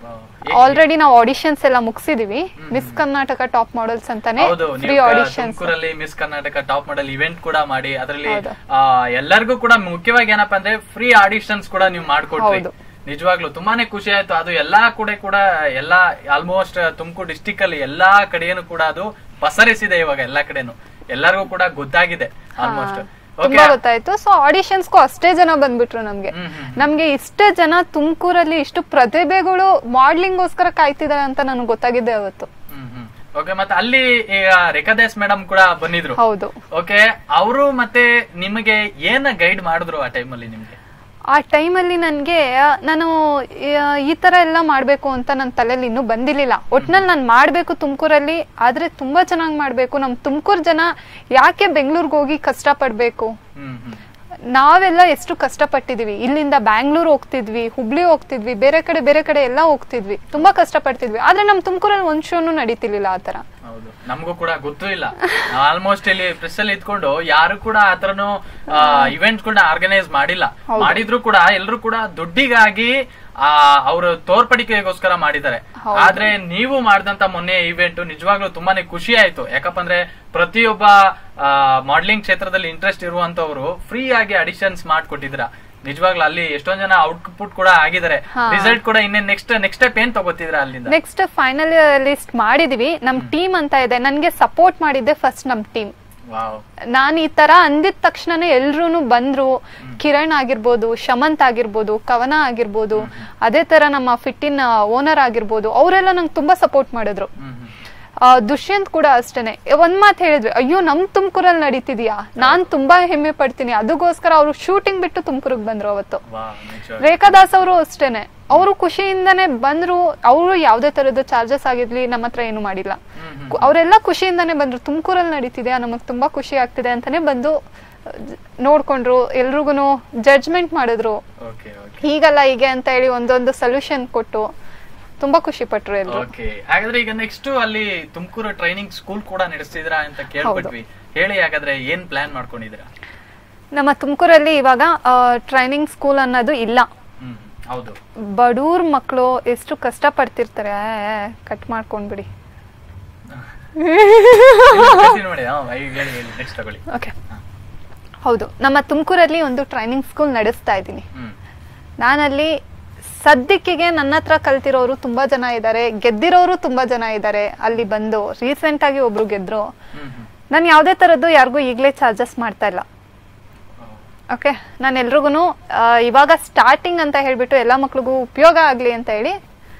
[SPEAKER 2] ಆಲ್ರೆಡಿ ನಾವು ಆಡಿಷನ್ಸ್ ಎಲ್ಲ ಮುಗಿಸಿದೀವಿ ಮಿಸ್ ಕರ್ನಾಟಕ ಟಾಪ್ ಮಾಡೆಲ್ಸ್ ಅಂತಾನೆ
[SPEAKER 1] ಹೌದು
[SPEAKER 2] ಫ್ರೀ
[SPEAKER 1] ನೀವು ಕ-
[SPEAKER 2] ಆಡಿಷನ್ಸ್
[SPEAKER 1] ತುಮಕೂರಲ್ಲಿ Miss Karnataka top model event ಕೂಡ ಮಾಡಿ ಅದರಲ್ಲಿ
[SPEAKER 2] ಹೌದು.
[SPEAKER 1] ಎಲ್ಲರಿಗೂ ಕೂಡ ಮುಖ್ಯವಾಗಿ ಏನಪ್ಪಾ ಅಂದ್ರೆ ಫ್ರೀ ಆಡಿಷನ್ಸ್ ಕೂಡ ನೀವು ಮಾಡ್ಕೊಟ್ರಿ
[SPEAKER 2] ಹೌದು.
[SPEAKER 1] ನಿಜವಾಗ್ಲು ತುಂಬಾನೇ ಖುಷಿ ಆಯ್ತು ಅದು ಎಲ್ಲಾ ಕೂಡ ಕೂಡ ಎಲ್ಲಾ ಆಲ್ಮೋಸ್ಟ್ ತುಮಕೂರು ಡಿಸ್ಟಿಕ್ ಅಲ್ಲಿ ಎಲ್ಲಾ ಕಡೆಯನ್ನು ಕೂಡ ಅದು ಪಸರಿಸಿದೆ ಇವಾಗ ಎಲ್ಲಾ ಕಡೆನು ಎಲ್ಲರಿಗೂ ಕೂಡ ಗೊತ್ತಾಗಿದೆ ಆಲ್ಮೋಸ್ಟ್
[SPEAKER 2] ತುಂಬಾ ಗೊತ್ತಾಯ್ತು ಸೊ ಆಡಿಷನ್ಸ್ಗೂ ಅಷ್ಟೇ ಜನ ಬಂದ್ಬಿಟ್ರು ನಮ್ಗೆ
[SPEAKER 1] ಹ್ಮ್, ಹ್ಮ್.
[SPEAKER 2] ನಮ್ಗೆ ಇಷ್ಟೇ ಜನ ತುಮಕೂರಲ್ಲಿ ಇಷ್ಟು ಪ್ರತಿಭೆಗಳು ಮಾಡ್ಲಿಂಗೋಸ್ಕರ ಕಾಯ್ತಿದಾರೆ ಅಂತ ನನಗೆ ಗೊತ್ತಾಗಿದ್ದೆ ಅವತ್ತು
[SPEAKER 1] ಹ್ಮ್ ಹ್ಮ್ ಓಕೆ ಮತ್ತೆ ಅಲ್ಲಿ ಈಗ ರೇಖಾದೇಶ್ ಮೇಡಮ್ ಕೂಡ ಬಂದಿದ್ರು
[SPEAKER 2] ಹೌದು
[SPEAKER 1] ಓಕೆ ಅವರು ಮತ್ತೆ ನಿಮಗೆ ಏನ ಗೈಡ್ ಮಾಡಿದ್ರು ಆ ಟೈಮಲ್ಲಿ ನಿಮ್ಗೆ
[SPEAKER 2] ಆ ಟೈಮಲ್ಲಿ ನನಗೆ ನಾನು ಆ, ಈ ತರ ಎಲ್ಲ ಮಾಡ್ಬೇಕು ಅಂತ ನನ್ನ ತಲೆಯಲ್ಲಿ ಇನ್ನೂ ಬಂದಿರ್ಲಿಲ್ಲ ಒಟ್ನಲ್ಲಿ ನಾನು ಮಾಡ್ಬೇಕು ತುಮಕೂರಲ್ಲಿ ಆದ್ರೆ ತುಂಬಾ ಚೆನ್ನಾಗಿ ಮಾಡ್ಬೇಕು ನಮ್ ತುಮಕೂರು ಜನ ಯಾಕೆ ಬೆಂಗಳೂರಿಗೆ ಹೋಗಿ ಕಷ್ಟ ಪಡ್ಬೇಕು
[SPEAKER 1] ಹ್ಮ್ ಹ್ಮ್
[SPEAKER 2] ನಾವೆಲ್ಲ ಎಷ್ಟು ಕಷ್ಟಪಟ್ಟಿದೀವಿ ಇಲ್ಲಿಂದ ಬ್ಯಾಂಗ್ಳೂರ್ ಹೋಗ್ತಿದ್ವಿ ಹುಬ್ಳಿ ಹೋಗ್ತಿದ್ವಿ ಬೇರೆ ಕಡೆ ಬೇರೆ ಕಡೆ ಎಲ್ಲ ಹೋಗ್ತಿದ್ವಿ ತುಂಬಾ ಕಷ್ಟಪಡ್ತಿದ್ವಿ ಆದ್ರೆ ನಮ್ ತುಮಕೂರಲ್ಲಿ ಒಂದ್ ಶೋನು ನಡೀತಿರ್ಲಿಲ್ಲ ಆತರ
[SPEAKER 1] ಹೌದು ನಮಗೂ ಕೂಡ ಗೊತ್ತೂ ಇಲ್ಲ ಆಲ್ಮೋಸ್ಟ್ ಇಲ್ಲಿ ಪ್ರೆಸ್ ಅಲ್ಲಿ ಇದ್ಕೊಂಡು ಯಾರು ಕೂಡ ಆತರನು ಇವೆಂಟ್ ಕೂಡ ಆರ್ಗನೈಸ್ ಮಾಡಿಲ್ಲ ಮಾಡಿದ್ರು ಕೂಡ ಎಲ್ಲರೂ ಕೂಡ ದುಡ್ಡಿಗಾಗಿ ಆ ಅವ್ರ ತೋರ್ಪಡಿಕೆಗೋಸ್ಕರ ಮಾಡಿದ್ದಾರೆ ಆದ್ರೆ ನೀವು ಮಾಡಿದಂತ ಮೊನ್ನೆ ಇವೆಂಟ್ ನಿಜವಾಗ್ಲೂ ತುಂಬಾನೇ ಖುಷಿ ಆಯ್ತು ಯಾಕಪ್ಪ ಅಂದ್ರೆ ಪ್ರತಿಯೊಬ್ಬ ಮಾಡ್ಲಿಂಗ್ ಕ್ಷೇತ್ರದಲ್ಲಿ ಇಂಟ್ರೆಸ್ಟ್ ಇರುವಂತವ್ರು ಫ್ರೀ ಆಗಿ ಅಡಿಷನ್ಸ್ ಮಾಡ್ಕೊಟ್ಟಿದ್ರ ನಿಜವಾಗ್ಲೂ ಅಲ್ಲಿ ಎಷ್ಟೊಂದ್ ಜನ ಔಟ್ಪುಟ್ ಕೂಡ ಆಗಿದ್ದಾರೆ ರಿಸಲ್ಟ್ ಕೂಡ ಇನ್ನೇನ್ ನೆಕ್ಸ್ಟ್ ನೆಕ್ಸ್ಟ್ ಸ್ಟೆಪ್ ಏನ್ ತಗೋತಿದ್ರ ಅಲ್ಲಿಂದ
[SPEAKER 2] ನೆಕ್ಸ್ಟ್ ಫೈನಲ್ ಲಿಸ್ಟ್ ಮಾಡಿದೀವಿ ನಮ್ ಟೀಮ್ ಅಂತ ಇದೆ ನನ್ಗೆ ಸಪೋರ್ಟ್ ಮಾಡಿದ್ದೆ ಫಸ್ಟ್ ನಮ್ ಟೀಮ್
[SPEAKER 1] ವಾವ್
[SPEAKER 2] ನಾನ್ ಈ ತರ ಅಂದಿದ ತಕ್ಷಣನೇ ಎಲ್ರು ಬಂದ್ರು ಕಿರಣ್ ಆಗಿರ್ಬೋದು ಶಮಂತ್ ಆಗಿರ್ಬೋದು ಕವನ ಆಗಿರ್ಬೋದು ಅದೇ ತರ ನಮ್ಮ ಫಿಟ್ಟಿನ್ ಓನರ್ ಆಗಿರ್ಬೋದು ಅವರೆಲ್ಲ ನಂಗೆ ತುಂಬಾ ಸಪೋರ್ಟ್ ಮಾಡಿದ್ರು
[SPEAKER 1] ಹ್ಮ್ ಹ್ಮ್
[SPEAKER 2] ಆ, ದುಷ್ಯಂತ್ ಕೂಡ ಅಷ್ಟೇನೆ ಒಂದ್ ಮಾತು ಹೇಳಿದ್ರು ಅಯ್ಯೋ ನಮ್ ತುಮಕೂರಲ್ಲಿ ನಡೀತಿದ್ಯಾ ನಾನ್ ತುಂಬಾ ಹೆಮ್ಮೆ ಪಡ್ತೀನಿ ಅದಕ್ಕೋಸ್ಕರ ಅವ್ರು ಶೂಟಿಂಗ್ ಬಿಟ್ಟು ತುಮಕೂರಿಗೆ ಬಂದ್ರು ಅವತ್ತು
[SPEAKER 1] ವಾ ನಿಜವಾಗ್ಲೂ
[SPEAKER 2] ರೇಖಾದಾಸ್ ಅವರು ಅಷ್ಟೇನೆ ಅವರು ಖುಷಿಯಿಂದಾನೆ ಬಂದ್ರು ಅವರು ಯಾವ್ದೇ ತರದ್ದು ಚಾರ್ಜಸ್ ಆಗಿರ್ಲಿ ನಮ್ಮ ಹತ್ರ ಏನು ಮಾಡಿಲ್ಲ
[SPEAKER 1] ಹ್ಮ್ ಹ್ಮ್
[SPEAKER 2] ಕು- ಅವರೆಲ್ಲ ಖುಷಿಯಿಂದಾನೆ ಬಂದ್ರು ತುಮಕೂರಲ್ಲಿ ನಡೀತಿದೆ ನಮಗ್ ತುಂಬಾ ಖುಷಿ ಆಗ್ತಿದೆ ಅಂತಾನೆ ಬಂದು ಆ, ನೋಡ್ಕೊಂಡ್ರು ಎಲ್ರಿಗೂ ಜಡ್ಜ್ಮೆಂಟ್ ಮಾಡಿದ್ರು
[SPEAKER 1] ಓಕೆ ಓಕೆ
[SPEAKER 2] ಹೀಗಲ್ಲ ಹೀಗೆ ಅಂತ ಹೇಳಿ ಒಂದೊಂದು ಸೊಲ್ಯೂಷನ್ ಕೊಟ್ಟು ತುಂಬಾ ಖುಷಿ ಪಟ್ರು ಎಲ್ರು
[SPEAKER 1] ಓಕೆ ಹಾಗಾದ್ರೆ ಈಗ ನೆಕ್ಸ್ಟ್ ಅಲ್ಲಿ ತುಮಕೂರು ಟ್ರೈನಿಂಗ್ ಸ್ಕೂಲ್ ಕೂಡ ನಡೆಸ್ತಿದ್ರಾ ಅಂತ ಕೇಳ್ಬಿಟ್ವಿ ಹೇಳಿ ಹಾಗಾದ್ರೆ ಏನ್ ಪ್ಲಾನ್ ಮಾಡ್ಕೊಂಡಿದ್ದೀರಾ
[SPEAKER 2] ನಮ್ಮ ತುಮಕೂರಲ್ಲಿ ಇವಾಗ ಟ್ರೈನಿಂಗ್ ಸ್ಕೂಲ್ ಅನ್ನೋದು ಇಲ್ಲ
[SPEAKER 1] ಹ್ಮ್ ಹೌದು
[SPEAKER 2] ಬಡೂರ್ ಮಕ್ಕಳು ಎಷ್ಟು ಕಷ್ಟ ಪಡ್ತಿರ್ತಾರೆ ಕಟ್ ಮಾಡ್ಕೊಂಡ್ಬಿಡಿ
[SPEAKER 1] Continue ಮಾಡಿ ಹಾ, ಈಗ ಹೇಳಿ ಹೇಳಿ ನೆಕ್ಸ್ಟ್ ತಗೊಳ್ಳಿ
[SPEAKER 2] ಓಕೆ ಹೌದು ನಮ್ಮ ತುಮಕೂರಲ್ಲಿ ಒಂದು ಟ್ರೈನಿಂಗ್ ಸ್ಕೂಲ್ ನಡೆಸ್ತಾ ಇದ್ದೀನಿ
[SPEAKER 1] ಹ್ಮ್
[SPEAKER 2] ನಾನಲ್ಲಿ ಸದ್ಯಕ್ಕಿಗೆ ನನ್ನ ಹತ್ರ ಕಲ್ತಿರೋರು ತುಂಬಾ ಜನ ಇದ್ದಾರೆ ಗೆದ್ದಿರೋರು ತುಂಬಾ ಜನ ಇದ್ದಾರೆ ಅಲ್ಲಿ ಬಂದು ರೀಸೆಂಟ್ ಆಗಿ ಒಬ್ರು ಗೆದ್ರು
[SPEAKER 1] ಹ್ಮ್ ಹ್ಮ್
[SPEAKER 2] ನಾನು ಯಾವುದೇ ತರದ್ದು ಯಾರಿಗೂ ಈಗಲೇ ಚಾರ್ಜಸ್ ಮಾಡ್ತಾ ಇಲ್ಲ ಓಕೆ ನಾನು ಎಲ್ರಿಗೂ ಇವಾಗ ಸ್ಟಾರ್ಟಿಂಗ್ ಅಂತ ಹೇಳ್ಬಿಟ್ಟು ಎಲ್ಲ ಮಕ್ಳಿಗೂ ಉಪಯೋಗ ಆಗ್ಲಿ ಅಂತ ಹೇಳಿ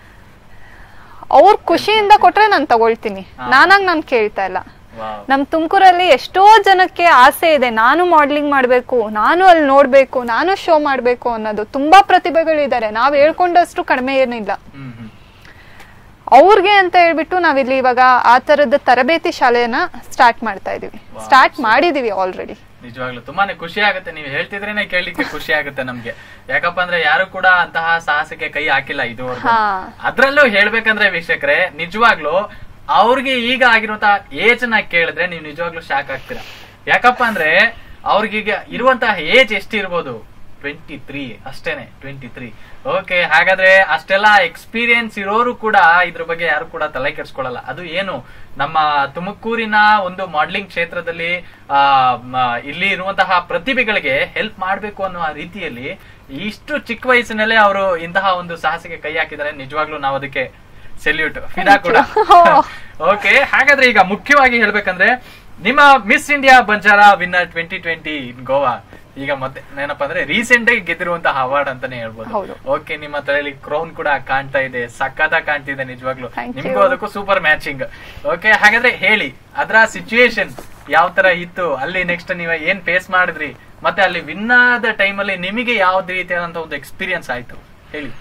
[SPEAKER 2] ಅವ್ರ ಖುಷಿಯಿಂದ ಕೊಟ್ರೆ ನಾನು ತಗೊಳ್ತೀನಿ ನಾನಾಗ್ ನಾನು ಕೇಳ್ತಾ ಇಲ್ಲ
[SPEAKER 1] ವಾವ್
[SPEAKER 2] ನಮ್ ತುಮಕೂರಲ್ಲಿ ಎಷ್ಟೋ ಜನಕ್ಕೆ ಆಸೆ ಇದೆ ನಾನು ಮಾಡ್ಲಿಂಗ್ ಮಾಡ್ಬೇಕು ನಾನು ಅಲ್ಲಿ ನೋಡ್ಬೇಕು ನಾನು ಶೋ ಮಾಡ್ಬೇಕು ಅನ್ನೋದು ತುಂಬಾ ಪ್ರತಿಭೆಗಳಿದ್ದಾರೆ ನಾವ್ ಹೇಳ್ಕೊಂಡಷ್ಟು ಕಡಿಮೆ ಏನಿಲ್ಲ
[SPEAKER 1] ಹ್ಮ್ ಹ್ಮ್
[SPEAKER 2] ಅವ್ರಿಗೆ ಅಂತ ಹೇಳ್ಬಿಟ್ಟು ನಾವಿಲ್ಲಿ ಇವಾಗ ಆ ತರದ ತರಬೇತಿ ಶಾಲೆಯನ್ನ ಸ್ಟಾರ್ಟ್ ಮಾಡ್ತಾ ಇದೀವಿ ಸ್ಟಾರ್ಟ್ ಮಾಡಿದೀವಿ ಆಲ್ರೆಡಿ
[SPEAKER 1] ನಿಜವಾಗ್ಲೂ ತುಂಬಾನೇ ಖುಷಿ ಆಗುತ್ತೆ ನೀವು ಹೇಳ್ತಿದ್ರೇನೆ ಕೇಳಲಿಕ್ಕೆ ಖುಷಿ ಆಗುತ್ತೆ ನಮ್ಗೆ ಯಾಕಪ್ಪ ಅಂದ್ರೆ ಯಾರು ಕೂಡ ಅಂತಹ ಸಾಹಸಕ್ಕೆ ಕೈ ಹಾಕಿಲ್ಲ ಇದುವರೆಗೂ
[SPEAKER 2] ಹಾ.
[SPEAKER 1] ಅದ್ರಲ್ಲೂ ಹೇಳ್ಬೇಕಂದ್ರೆ ವೀಕ್ಷಕರೇ ನಿಜವಾಗ್ಲೂ ಅವ್ರಿಗೆ ಈಗ ಆಗಿರುವಂತಹ ಏಜ್ ನ ಕೇಳಿದ್ರೆ ನೀವು ನಿಜವಾಗ್ಲೂ ಶಾಕ್ ಆಗ್ತೀರಾ ಯಾಕಪ್ಪ ಅಂದ್ರೆ ಅವ್ರಿಗೀಗ ಇರುವಂತಹ ಏಜ್ ಎಷ್ಟಿರ್ಬೋದು ಟ್ವೆಂಟಿ ತ್ರೀ ಅಷ್ಟೇನೆ ಟ್ವೆಂಟಿ ತ್ರೀ ಓಕೆ ಹಾಗಾದ್ರೆ ಅಷ್ಟೆಲ್ಲ ಎಕ್ಸ್ಪೀರಿಯನ್ಸ್ ಇರೋರು ಕೂಡ ಇದ್ರ ಬಗ್ಗೆ ಯಾರು ಕೂಡ ತಲೆ ಕೆಡ್ಸ್ಕೊಳಲ್ಲ ಅದು ಏನು ನಮ್ಮ ತುಮಕೂರಿನ ಒಂದು ಮಾಡ್ಲಿಂಗ್ ಕ್ಷೇತ್ರದಲ್ಲಿ ಆ ಮ- ಇಲ್ಲಿ ಇರುವಂತಹ ಪ್ರತಿಭೆಗಳಿಗೆ ಹೆಲ್ಪ್ ಮಾಡ್ಬೇಕು ಅನ್ನೋ ರೀತಿಯಲ್ಲಿ ಇಷ್ಟು ಚಿಕ್ಕ ವಯಸ್ಸಿನಲ್ಲೇ ಅವರು ಇಂತಹ ಒಂದು ಸಾಹಸಕ್ಕೆ ಕೈ ಹಾಕಿದ್ದಾರೆ ನಿಜವಾಗ್ಲೂ ನಾವು ಅದಕ್ಕೆ ಸೆಲ್ಯೂಟ್ ಫಿದಾ ಕೂಡ ಓಕೆ ಹಾಗಾದ್ರೆ ಈಗ ಮುಖ್ಯವಾಗಿ ಹೇಳ್ಬೇಕಂದ್ರೆ ನಿಮ್ಮ Miss India Banjara winner twenty twenty in Goa ಈಗ ಮತ್ತೆ ಏನಪ್ಪಾ ಅಂದ್ರೆ ರೀಸೆಂಟ್ ಆಗಿ ಗೆದ್ದಿರುವಂತಹ ಅವಾರ್ಡ್ ಅಂತಾನೆ ಹೇಳ್ಬೋದು
[SPEAKER 2] ಹೌದು.
[SPEAKER 1] ಓಕೆ ನಿಮ್ಮ ತಲೆಯಲ್ಲಿ ಕ್ರೌನ್ ಕೂಡ ಕಾಣ್ತಾ ಇದೆ ಸಕ್ಕತ್ತ ಕಾಣ್ತಿದೆ ನಿಜವಾಗ್ಲು
[SPEAKER 2] Thank
[SPEAKER 1] ನಿಮ್ಗೂ
[SPEAKER 2] you.
[SPEAKER 1] ಅದಕ್ಕೂ ಸೂಪರ್ ಮ್ಯಾಚಿಂಗ್ ಓಕೆ ಹಾಗಾದ್ರೆ ಹೇಳಿ ಅದರ ಸಿಚುಯೇಷನ್ ಯಾವ ತರ ಇತ್ತು ಅಲ್ಲಿ ನೆಕ್ಸ್ಟ್ ನೀವು ಏನ್ ಫೇಸ್ ಮಾಡಿದ್ರಿ ಮತ್ತೆ ಅಲ್ಲಿ ವಿನ್ ಆದ ಟೈಮಲ್ಲಿ ನಿಮಗೆ ಯಾವ್ದು ರೀತಿಯಾದಂತ ಒಂದು ಎಕ್ಸ್ಪೀರಿಯನ್ಸ್ ಆಯ್ತು ಹೇಳಿ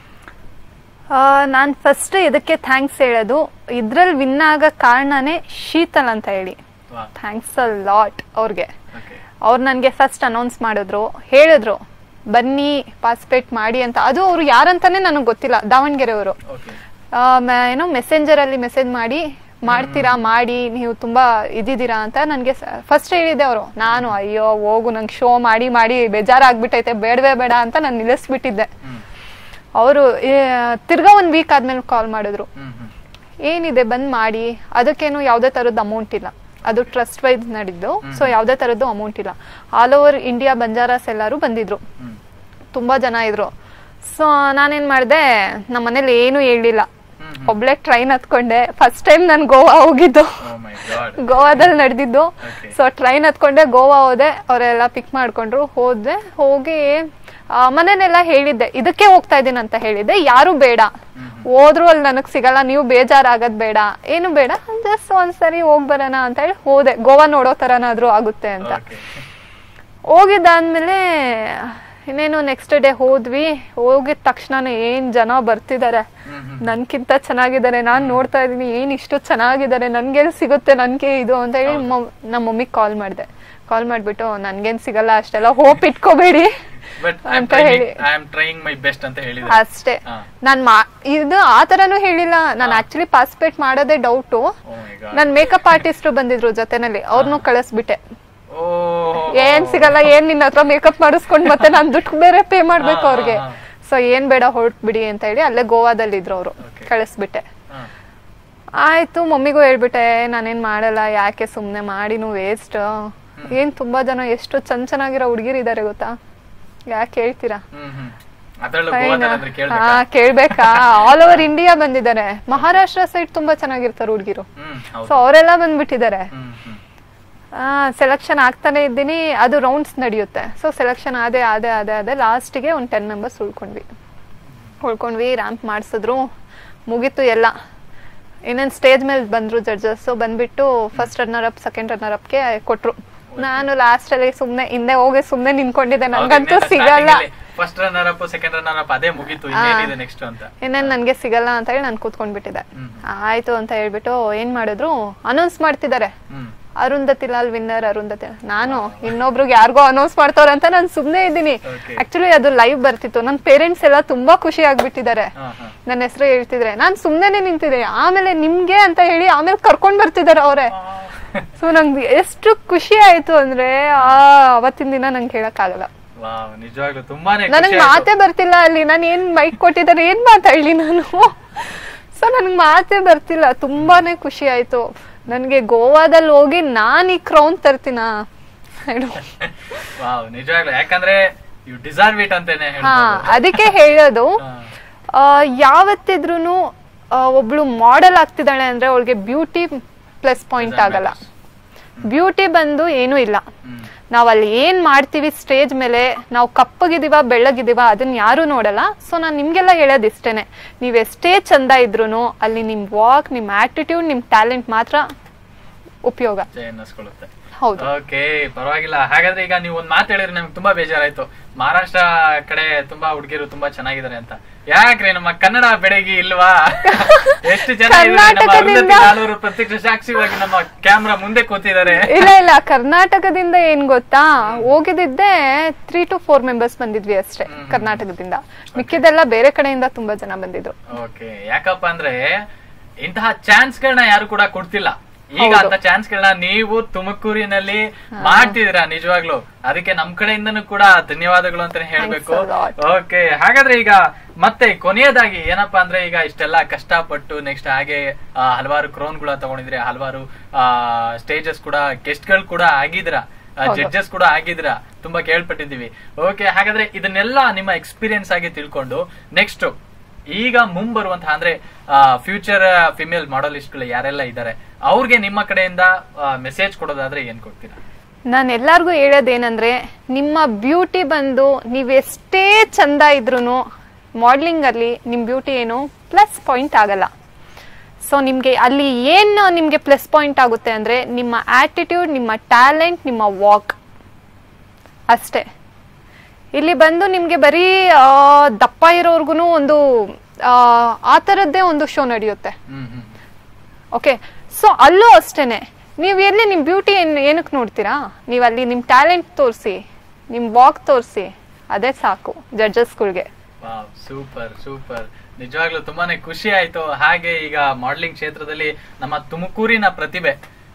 [SPEAKER 2] ನಾನು ಫಸ್ಟ್ ಇದಕ್ಕೆ ಥ್ಯಾಂಕ್ಸ್ ಹೇಳೋದು ಇದ್ರಲ್ಲಿ ವಿನ್ ಆಗ ಕಾರಣನೇ ಶೀತಲ್ ಅಂತ ಹೇಳಿ
[SPEAKER 1] ವಾ
[SPEAKER 2] ಥ್ಯಾಂಕ್ಸ್ ಅ ಲಾಟ್ ಅವ್ರಿಗೆ
[SPEAKER 1] ಓಕೆ
[SPEAKER 2] ಅವ್ರು ನನಗೆ ಫಸ್ಟ್ ಅನೌನ್ಸ್ ಮಾಡಿದ್ರು ಹೇಳಿದ್ರು ಬನ್ನಿ ಪಾರ್ಟಿಸಿಪೇಟ್ ಮಾಡಿ ಅಂತ ಅದು ಅವ್ರು ಯಾರಂತಾನೆ ನನಗೆ ಗೊತ್ತಿಲ್ಲ ದಾವಣಗೆರೆ ಅವರು
[SPEAKER 1] ಓಕೆ
[SPEAKER 2] ಏನೋ ಮೆಸೆಂಜರ್ ಅಲ್ಲಿ ಮೆಸೇಜ್ ಮಾಡಿ ಮಾಡ್ತೀರಾ ಮಾಡಿ ನೀವು ತುಂಬಾ ಇದಿದ್ದೀರಾ ಅಂತ ನನಗೆ ಫಸ್ಟ್ ಹೇಳಿದೆ ಅವರು ನಾನು ಅಯ್ಯೋ ಹೋಗು ನಂಗೆ ಶೋ ಮಾಡಿ ಮಾಡಿ ಬೇಜಾರಾಗ್ಬಿಟ್ಟೈತೆ ಬೇಡವೇ ಬೇಡ ಅಂತ ನಾನು ನಿಲ್ಲಿಸ್ಬಿಟ್ಟಿದ್ದೆ
[SPEAKER 1] ಹ್ಮ್
[SPEAKER 2] ಅವರು ತಿರ್ಗಾ ಒಂದ್ ವೀಕ್ ಆದ್ಮೇಲೆ ಕಾಲ್ ಮಾಡಿದ್ರು
[SPEAKER 1] ಹ್ಮ್ ಹ್ಮ್
[SPEAKER 2] ಏನಿದೆ ಬಂದ್ ಮಾಡಿ ಅದಕ್ಕೇನು ಯಾವುದೇ ತರದ್ದು ಅಮೌಂಟ್ ಇಲ್ಲ ಅದು ಟ್ರಸ್ಟ್ ವೈಸ್ ನಡೀದ್ದು ಸೊ ಯಾವುದೇ ತರದ್ದು ಅಮೌಂಟ್ ಇಲ್ಲ ಆಲ್ ಓವರ್ ಇಂಡಿಯಾ ಬಂಜಾರಾಸ್ ಎಲ್ಲರೂ ಬಂದಿದ್ರು
[SPEAKER 1] ಹ್ಮ್
[SPEAKER 2] ತುಂಬಾ ಜನ ಇದ್ರು ಸೊ ನಾನೇನ್ ಮಾಡ್ದೆ ನಮ್ಮ ಮನೇಲಿ ಏನು ಹೇಳಿಲ್ಲ
[SPEAKER 1] ಹ್ಮ್
[SPEAKER 2] ಒಬ್ಳೆ ಟ್ರೈನ್ ಹತ್ಕೊಂಡೆ ಫಸ್ಟ್ ಟೈಮ್ ನಾನು ಗೋವಾ ಹೋಗಿದ್ದು
[SPEAKER 1] ಓ ಮೈ ಗಾಡ್
[SPEAKER 2] ಗೋವಾದಲ್ಲಿ ನಡೆದಿದ್ದು
[SPEAKER 1] Okay.
[SPEAKER 2] ಸೊ ಟ್ರೈನ್ ಹತ್ಕೊಂಡೆ ಗೋವಾ ಹೋದೆ ಅವರೆಲ್ಲ ಪಿಕ್ ಮಾಡ್ಕೊಂಡ್ರು ಹೋದೆ ಹೋಗಿ ಆ, ಮನೆನೆಲ್ಲ ಹೇಳಿದ್ದೆ ಇದಕ್ಕೆ ಹೋಗ್ತಾ ಇದೀನಿ ಅಂತ ಹೇಳಿದ್ದೆ ಯಾರು ಬೇಡ ಹೋದ್ರು ಅಲ್ಲಿ ನನಗ್ ಸಿಗಲ್ಲ ನೀವು ಬೇಜಾರಾಗದ್ ಬೇಡ ಏನು ಬೇಡ ಜಸ್ಟ್ ಒಂದ್ಸರಿ ಹೋಗ್ ಬರೋಣ ಅಂತ ಹೇಳಿ ಹೋದೆ ಗೋವಾ ನೋಡೋ ತರನಾದ್ರೂ ಆಗುತ್ತೆ ಅಂತ
[SPEAKER 1] ಓಕೆ
[SPEAKER 2] ಹೋಗಿದ್ದಾದ್ಮೇಲೆ ಇನ್ನೇನು ನೆಕ್ಸ್ಟ್ ಡೇ ಹೋದ್ವಿ ಹೋಗಿದ ತಕ್ಷಣನೇ ಏನ್ ಜನ ಬರ್ತಿದ್ದಾರೆ
[SPEAKER 1] ಹ್ಮ್ ಹ್ಮ್
[SPEAKER 2] ನನ್ಕಿಂತ ಚೆನ್ನಾಗಿದ್ದಾರೆ ನಾನ್ ನೋಡ್ತಾ ಇದೀನಿ ಏನ್ ಇಷ್ಟು ಚೆನ್ನಾಗಿದ್ದಾರೆ ನನ್ಗೆಲ್ ಸಿಗುತ್ತೆ ನನ್ಗೆ ಇದು ಅಂತ ಹೇಳಿ ಮ- ನಮ್ಮ ಮಮ್ಮಿಗ್ ಕಾಲ್ ಮಾಡ್ದೆ ಕಾಲ್ ಮಾಡ್ಬಿಟ್ಟು ನನ್ಗೇನ್ ಸಿಗಲ್ಲ ಅಷ್ಟೆಲ್ಲ ಹೋಪ್ ಇಟ್ಕೋಬೇಡಿ
[SPEAKER 1] ಬಟ್ ಐ ಆಮ್
[SPEAKER 2] ಅಂತ
[SPEAKER 1] ಟ್ರೈಂಗ್
[SPEAKER 2] ಹೇಳಿ
[SPEAKER 1] I am trying my best ಅಂತ ಹೇಳಿದ್ರೆ
[SPEAKER 2] ಅಷ್ಟೇ
[SPEAKER 1] ಹಾ.
[SPEAKER 2] ನಾನ್ ಮಾ ಇದು ಆ ತರನು ಹೇಳಿಲ್ಲ ನಾನು ಆಕ್ಚುಲಿ ಪಾರ್ಟಿಸಿಪೇಟ್ ಮಾಡೋದೇ ಡೌಟು
[SPEAKER 1] ಓ ಮೈ ಗಾಡ್
[SPEAKER 2] ನನ್ ಮೇಕಪ್ ಆರ್ಟಿಸ್ಟ್ ಬಂದಿದ್ರು ಜೊತೆನಲ್ಲಿ ಅವ್ರನ್ನೂ ಕಳಿಸ್ಬಿಟ್ಟೆ
[SPEAKER 1] ಓ
[SPEAKER 2] ಏನ್ ಸಿಗಲ್ಲ ಏನ್ ನಿನ್ನ ಹತ್ರ ಮೇಕಪ್ ಮಾಡಿಸ್ಕೊಂಡ್ ಮತ್ತೆ ನಾನ್ ದುಡ್ಡು ಬೇರೆ ಪೇ ಮಾಡ್ಬೇಕು
[SPEAKER 1] ಹಾ,
[SPEAKER 2] ಅವ್ರಿಗೆ
[SPEAKER 1] ಹಾ.
[SPEAKER 2] ಸೊ ಏನ್ ಬೇಡ ಹೊರಟ್ಬಿಡಿ ಅಂತ ಹೇಳಿ ಅಲ್ಲೇ ಗೋವಾದಲ್ಲಿ ಇದ್ರು ಅವರು
[SPEAKER 1] Okay.
[SPEAKER 2] ಕಳಿಸ್ಬಿಟ್ಟೆ
[SPEAKER 1] ಹಾ.
[SPEAKER 2] ಆಯ್ತು ಮಮ್ಮಿಗೂ ಹೇಳ್ಬಿಟ್ಟೆ ನಾನೇನ್ ಮಾಡಲ್ಲ ಯಾಕೆ ಸುಮ್ನೆ ಮಾಡಿನು ವೇಸ್ಟ್ ಏನ್ ತುಂಬಾ ಜನ ಎಷ್ಟು ಚಂದ ಚೆನ್ನಾಗಿರೋ ಹುಡುಗಿರಿದ್ದಾರೆ ಗೊತ್ತಾ ಯಾಕೆ ಹೇಳ್ತೀರಾ
[SPEAKER 1] ಹ್ಮ್ ಹ್ಮ್ ಅದ್ರಲ್ಲೂ
[SPEAKER 2] Fine.
[SPEAKER 1] ಗೋವಾದಲ್ಲಿ ಅಂದ್ರೆ
[SPEAKER 2] ಹಾ
[SPEAKER 1] ಕೇಳ್ಬೇಕಾ
[SPEAKER 2] ಕೇಳ್ಬೇಕಾ ಆಲ್ ಓವರ್ ಇಂಡಿಯಾ ಬಂದಿದ್ದಾರೆ ಮಹಾರಾಷ್ಟ್ರ ಸೈಡ್ ತುಂಬಾ ಚೆನ್ನಾಗಿರ್ತಾರೆ ಹುಡುಗಿರು
[SPEAKER 1] ಹ್ಮ್
[SPEAKER 2] ಸೊ
[SPEAKER 1] ಹೌದು
[SPEAKER 2] ಅವರೆಲ್ಲ ಬಂದ್ಬಿಟ್ಟಿದ್ದಾರೆ
[SPEAKER 1] ಹ್ಮ್ ಹ್ಮ್
[SPEAKER 2] ಸೆಲೆಕ್ಷನ್ ಆಗ್ತಾನೆ ಇದ್ದೀನಿ ಅದು ರೌಂಡ್ಸ್ ನಡೆಯುತ್ತೆ ಸೊ ಸೆಲೆಕ್ಷನ್ ಆದೆ ಆದೆ ಆದೆ ಆದೆ ಲಾಸ್ಟಿಗೆ ಒಂದು ಟೆನ್ ಮೆಂಬರ್ಸ್ ಉಳ್ಕೊಂಡ್ವಿ ಉಳ್ಕೊಂಡ್ವಿ ರ್ಯಾಂಪ್ ಮಾಡಿಸಿದ್ರು ಮುಗೀತು ಎಲ್ಲ ಇನ್ನೇನು ಸ್ಟೇಜ್ ಮೇಲೆ ಬಂದ್ರು ಜಡ್ಜಸ್ ಬಂದ್ಬಿಟ್ಟು first runner up second runner ಅಪ್ಗೆ ಕೊಟ್ರು ನಾನು ಲಾಸ್ಟ್ ಅಲ್ಲಿ ಸುಮ್ನೆ ಹಿಂದೆ ಹೋಗಿ ಸುಮ್ನೆ ನಿಂತ್ಕೊಂಡಿದ್ದೆ ನಂಗಂತೂ ಸಿಗಲ್ಲ
[SPEAKER 1] first runner up second runner up ಅದೇ ಮುಗೀತು ಇನ್ನೇನಿದೆ ನೆಕ್ಸ್ಟ್ ಅಂತ
[SPEAKER 2] ಇನ್ನೇನ್ ನನ್ಗೆ ಸಿಗಲ್ಲ ಅಂತ ಹೇಳಿ ನಾನು ಕೂತ್ಕೊಂಡ್ಬಿಟ್ಟಿದ್ದೆ
[SPEAKER 1] ಹ್ಮ್.
[SPEAKER 2] ಆಯ್ತು ಅಂತ ಹೇಳ್ಬಿಟ್ಟು ಏನ್ ಮಾಡಿದ್ರು ಅನೌನ್ಸ್ ಮಾಡ್ತಿದ್ದಾರೆ
[SPEAKER 1] ಹ್ಮ್
[SPEAKER 2] ಅರುಂಧತಿ ಲಾಲ್ ವಿನ್ನರ್ ಅರುಂಧತಿ ನಾನು ಇನ್ನೊಬ್ರಿಗೆ ಯಾರಿಗೋ ಅನೌನ್ಸ್ ಮಾಡ್ತಾವ್ರ ಅಂತ ನಾನು ಸುಮ್ನೆ ಇದ್ದೀನಿ
[SPEAKER 1] Okay.
[SPEAKER 2] ಆಕ್ಚುಲಿ ಅದು ಲೈವ್ ಬರ್ತಿತ್ತು ನನ್ನ ಪೇರೆಂಟ್ಸ್ ಎಲ್ಲ ತುಂಬಾ ಖುಷಿ ಆಗ್ಬಿಟ್ಟಿದ್ದಾರೆ
[SPEAKER 1] ಹಾ ಹಾ
[SPEAKER 2] ನನ್ನ ಹೆಸರು ಹೇಳ್ತಿದ್ರೆ ನಾನ್ ಸುಮ್ನೆನೆ ನಿಂತಿದ್ದೆ ಆಮೇಲೆ ನಿಮ್ಗೆ ಅಂತ ಹೇಳಿ ಆಮೇಲೆ ಕರ್ಕೊಂಡ್ ಬರ್ತಿದಾರೆ ಅವ್ರೆ ಸೊ ನಂಗೆ ಎಷ್ಟು ಖುಷಿ ಆಯ್ತು ಅಂದ್ರೆ ಆ ಅವತ್ತಿನ ದಿನ ನಂಗೆ ಹೇಳಕ್ ಆಗಲ್ಲ
[SPEAKER 1] ವಾವ್ ನಿಜವಾಗ್ಲೂ ತುಂಬಾನೇ
[SPEAKER 2] ನನಗ್
[SPEAKER 1] ಖುಷಿ ಆಯ್ತು.
[SPEAKER 2] ಮಾತೇ ಬರ್ತಿಲ್ಲ ಅಲ್ಲಿ ನಾನು ಏನ್ ಮೈಕ್ ಕೊಟ್ಟಿದ್ದಾರೆ ಏನ್ ಮಾತಾಡ್ಲಿ ನಾನು ಸೊ ನನ್ಗೆ ಮಾತೇ ಬರ್ತಿಲ್ಲ ತುಂಬಾನೇ ಖುಷಿ ಆಯ್ತು ನನ್ಗೆ ಗೋವಾದಲ್ಲಿ ಹೋಗಿ ನಾನ್ ಈ ಕ್ರೌನ್ ತರ್ತೀನ
[SPEAKER 1] ವಾವ್ ನಿಜವಾಗ್ಲೂ ಯಾಕಂದ್ರೆ ಯು ಡಿಸರ್ವ್ ಇಟ್ ಅಂತಾನೆ
[SPEAKER 2] ಹಾ
[SPEAKER 1] ಹೇಳ್ಬೋದು
[SPEAKER 2] ಅದಕ್ಕೆ ಹೇಳೋದು
[SPEAKER 1] ಹಾ.
[SPEAKER 2] ಆ, ಯಾವತ್ತಿದ್ರೂನು ಆ, ಒಬ್ಳು ಮಾಡೆಲ್ ಆಗ್ತಿದ್ದಾಳೆ ಅಂದ್ರೆ ಅವಳಿಗೆ ಬ್ಯೂಟಿ ಪ್ಲಸ್ ಪಾಯಿಂಟ್
[SPEAKER 1] Doesn't
[SPEAKER 2] ಆಗಲ್ಲ
[SPEAKER 1] matter.
[SPEAKER 2] ಬ್ಯೂಟಿ ಬಂದು ಏನೂ ಇಲ್ಲ
[SPEAKER 1] ಹ್ಮ್
[SPEAKER 2] ನಾವ್ ಅಲ್ಲಿ ಏನ್ ಮಾಡ್ತೀವಿ ಸ್ಟೇಜ್ ಮೇಲೆ ನಾವು ಕಪ್ಪಗಿದೀವ ಬೆಳ್ಳಗಿದೀವ ಅದನ್ನ ಯಾರು ನೋಡಲ್ಲ ಸೊ ನಾನ್ ನಿಮ್ಗೆಲ್ಲ ಹೇಳೋದ್ ಇಷ್ಟೇನೆ ನೀವ್ ಎಷ್ಟೇ ಚಂದ ಇದ್ರೂನು ಅಲ್ಲಿ ನಿಮ್ ವಾಕ್ ನಿಮ್ ಆಟಿಟ್ಯೂಡ್ ನಿಮ್ ಟ್ಯಾಲೆಂಟ್ ಮಾತ್ರ ಉಪಯೋಗ
[SPEAKER 1] ಜಯ ಅನ್ನಿಸ್ಕೊಳ್ಳುತ್ತೆ
[SPEAKER 2] ಹೌದು
[SPEAKER 1] ಓಕೆ ಪರವಾಗಿಲ್ಲ ಹಾಗಾದ್ರೆ ಈಗ ನೀವು ಒಂದ್ ಮಾತು ಹೇಳಿದ್ರೆ ನಮ್ಗೆ ತುಂಬಾ ಬೇಜಾರಾಯ್ತು ಮಹಾರಾಷ್ಟ್ರ ಕಡೆ ತುಂಬಾ ಹುಡುಗಿರು ತುಂಬಾ ಚೆನ್ನಾಗಿದ್ದಾರೆ ಅಂತ ಯಾಕ್ರಿ ನಮ್ಮ ಕನ್ನಡ ಬೆಡಗಿ ಇಲ್ವಾ ಎಷ್ಟು ಜನ ಇದ್ದಾರೆ ನಮ್ಮ
[SPEAKER 2] ಕರ್ನಾಟಕದಿಂದ-
[SPEAKER 1] ಅರುಂಧತಿ ನಾಲ್ವರು ಪ್ರತ್ಯಕ್ಷ ಸಾಕ್ಷಿಯಾಗಿ ನಮ್ಮ ಕ್ಯಾಮ್ರಾ ಮುಂದೆ ಕೂತಿದ್ದಾರೆ
[SPEAKER 2] ಇಲ್ಲ ಇಲ್ಲ ಕರ್ನಾಟಕದಿಂದ ಏನ್ ಗೊತ್ತಾ ಹೋಗಿದ್ದೆ ತ್ರೀ ಟು ಫೋರ್ ಮೆಂಬರ್ಸ್ ಬಂದಿದ್ವಿ ಅಷ್ಟೇ ಕರ್ನಾಟಕದಿಂದ ಮಿಕ್ಕಿದೆಲ್ಲ ಬೇರೆ ಕಡೆಯಿಂದ ತುಂಬಾ ಜನ ಬಂದಿದ್ರು
[SPEAKER 1] ಓಕೆ ಯಾಕಪ್ಪ ಅಂದ್ರೆ ಇಂತಹ ಚಾನ್ಸ್ ಗಳನ್ನ ಯಾರು ಕೂಡ ಕೊಡ್ತಿಲ್ಲ ಈಗ ಅಂತ ಚಾನ್ಸ್ ಗಳನ್ನ ನೀವು ತುಮಕೂರಿನಲ್ಲಿ ಮಾಡ್ತಿದ್ದೀರಾ ನಿಜವಾಗ್ಲು ಅದಕ್ಕೆ ನಮ್ ಕಡೆಯಿಂದನೂ ಕೂಡ ಧನ್ಯವಾದಗಳು ಅಂತಾನೆ ಹೇಳ್ಬೇಕು
[SPEAKER 2] Thanks a lot.
[SPEAKER 1] ಓಕೆ ಹಾಗಾದ್ರೆ ಈಗ ಮತ್ತೆ ಕೊನೆಯದಾಗಿ ಏನಪ್ಪಾ ಅಂದ್ರೆ ಈಗ ಇಷ್ಟೆಲ್ಲ ಕಷ್ಟಪಟ್ಟು ನೆಕ್ಸ್ಟ್ ಹಾಗೆ ಆ, ಹಲವಾರು ಕ್ರೋನ್ ಗಳ ತಗೊಂಡಿದ್ರೆ ಹಲವಾರು ಸ್ಟೇಜಸ್ ಕೂಡ ಗೆಸ್ಟ್ ಗಳು ಕೂಡ ಆಗಿದ್ರ ಜಡ್ಜಸ್ ಕೂಡ ಆಗಿದ್ರ ತುಂಬಾ ಕೇಳ್ಪಟ್ಟಿದ್ದೀವಿ ಓಕೆ ಹಾಗಾದ್ರೆ ಇದನ್ನೆಲ್ಲ ನಿಮ್ಮ ಎಕ್ಸ್ಪೀರಿಯನ್ಸ್ ಆಗಿ ತಿಳ್ಕೊಂಡು ನೆಕ್ಸ್ಟ್ ಈಗ ಮುಂಬರುವಂತಹ ಅಂದ್ರೆ ಫ್ಯೂಚರ್ ಫಿಮೇಲ್ ಮಾಡಲಿಸ್ಟ್ ಗಳು ಯಾರೆಲ್ಲ ಇದ್ದಾರೆ ಅವ್ರಿಗೆ ನಿಮ್ಮ ಕಡೆಯಿಂದ ಮೆಸೇಜ್ ಕೊಡೋದಾದ್ರೆ ಏನ್ ಕೊಡ್ತೀರಾ
[SPEAKER 2] ನಾನು ಎಲ್ಲಾರ್ಗು ಹೇಳೋದೇನಂದ್ರೆ ನಿಮ್ಮ ಬ್ಯೂಟಿ ಬಂದು ನೀವ್ ಎಷ್ಟೇ ಚಂದ ಇದ್ರೂನು ಮಾಡ್ಲಿಂಗ್ ಅಲ್ಲಿ ನಿಮ್ ಬ್ಯೂಟಿ ಏನು ಪ್ಲಸ್ ಪಾಯಿಂಟ್ ಆಗಲ್ಲ ಸೊ ನಿಮ್ಗೆ ಅಲ್ಲಿ ಏನ್ ನಿಮ್ಗೆ ಪ್ಲಸ್ ಪಾಯಿಂಟ್ ಆಗುತ್ತೆ ಅಂದ್ರೆ ನಿಮ್ಮ ಆಟಿಟ್ಯೂಡ್ ನಿಮ್ಮ ಟ್ಯಾಲೆಂಟ್ ನಿಮ್ಮ ವಾಕ್ ಅಷ್ಟೇ ಇಲ್ಲಿ ಬಂದು ನಿಮ್ಗೆ ಬರೀ ಆ, ದಪ್ಪ ಇರೋರ್ಗುನು ಒಂದು ಆ, ಆ ಥರದ್ದೇ ಒಂದು ಶೋ ನಡೆಯುತ್ತೆ
[SPEAKER 1] ಹ್ಮ್ ಹ್ಮ್
[SPEAKER 2] ಓಕೆ ಸೊ ಅಲ್ಲೂ ಅಷ್ಟೇನೆ ನೀವು ಎಲ್ಲಿ ನಿಮ್ ಬ್ಯೂಟಿ ಏನ್ ಏನಕ್ಕೆ ನೋಡ್ತೀರಾ ನೀವು ಅಲ್ಲಿ ನಿಮ್ ಟ್ಯಾಲೆಂಟ್ ತೋರಿಸಿ ನಿಮ್ ವಾಕ್ ತೋರಿಸಿ ಅದೇ ಸಾಕು ಜಡ್ಜಸ್ಗಳಿಗೆ
[SPEAKER 1] ವಾವ್ ಸೂಪರ್ ಸೂಪರ್ ನಿಜವಾಗ್ಲೂ ತುಂಬಾನೇ ಖುಷಿ ಆಯ್ತು ಹಾಗೆ ಈಗ ಮಾಡಲಿಂಗ್ ಕ್ಷೇತ್ರದಲ್ಲಿ ನಮ್ಮ ತುಮಕೂರಿನ ಪ್ರತಿಭೆ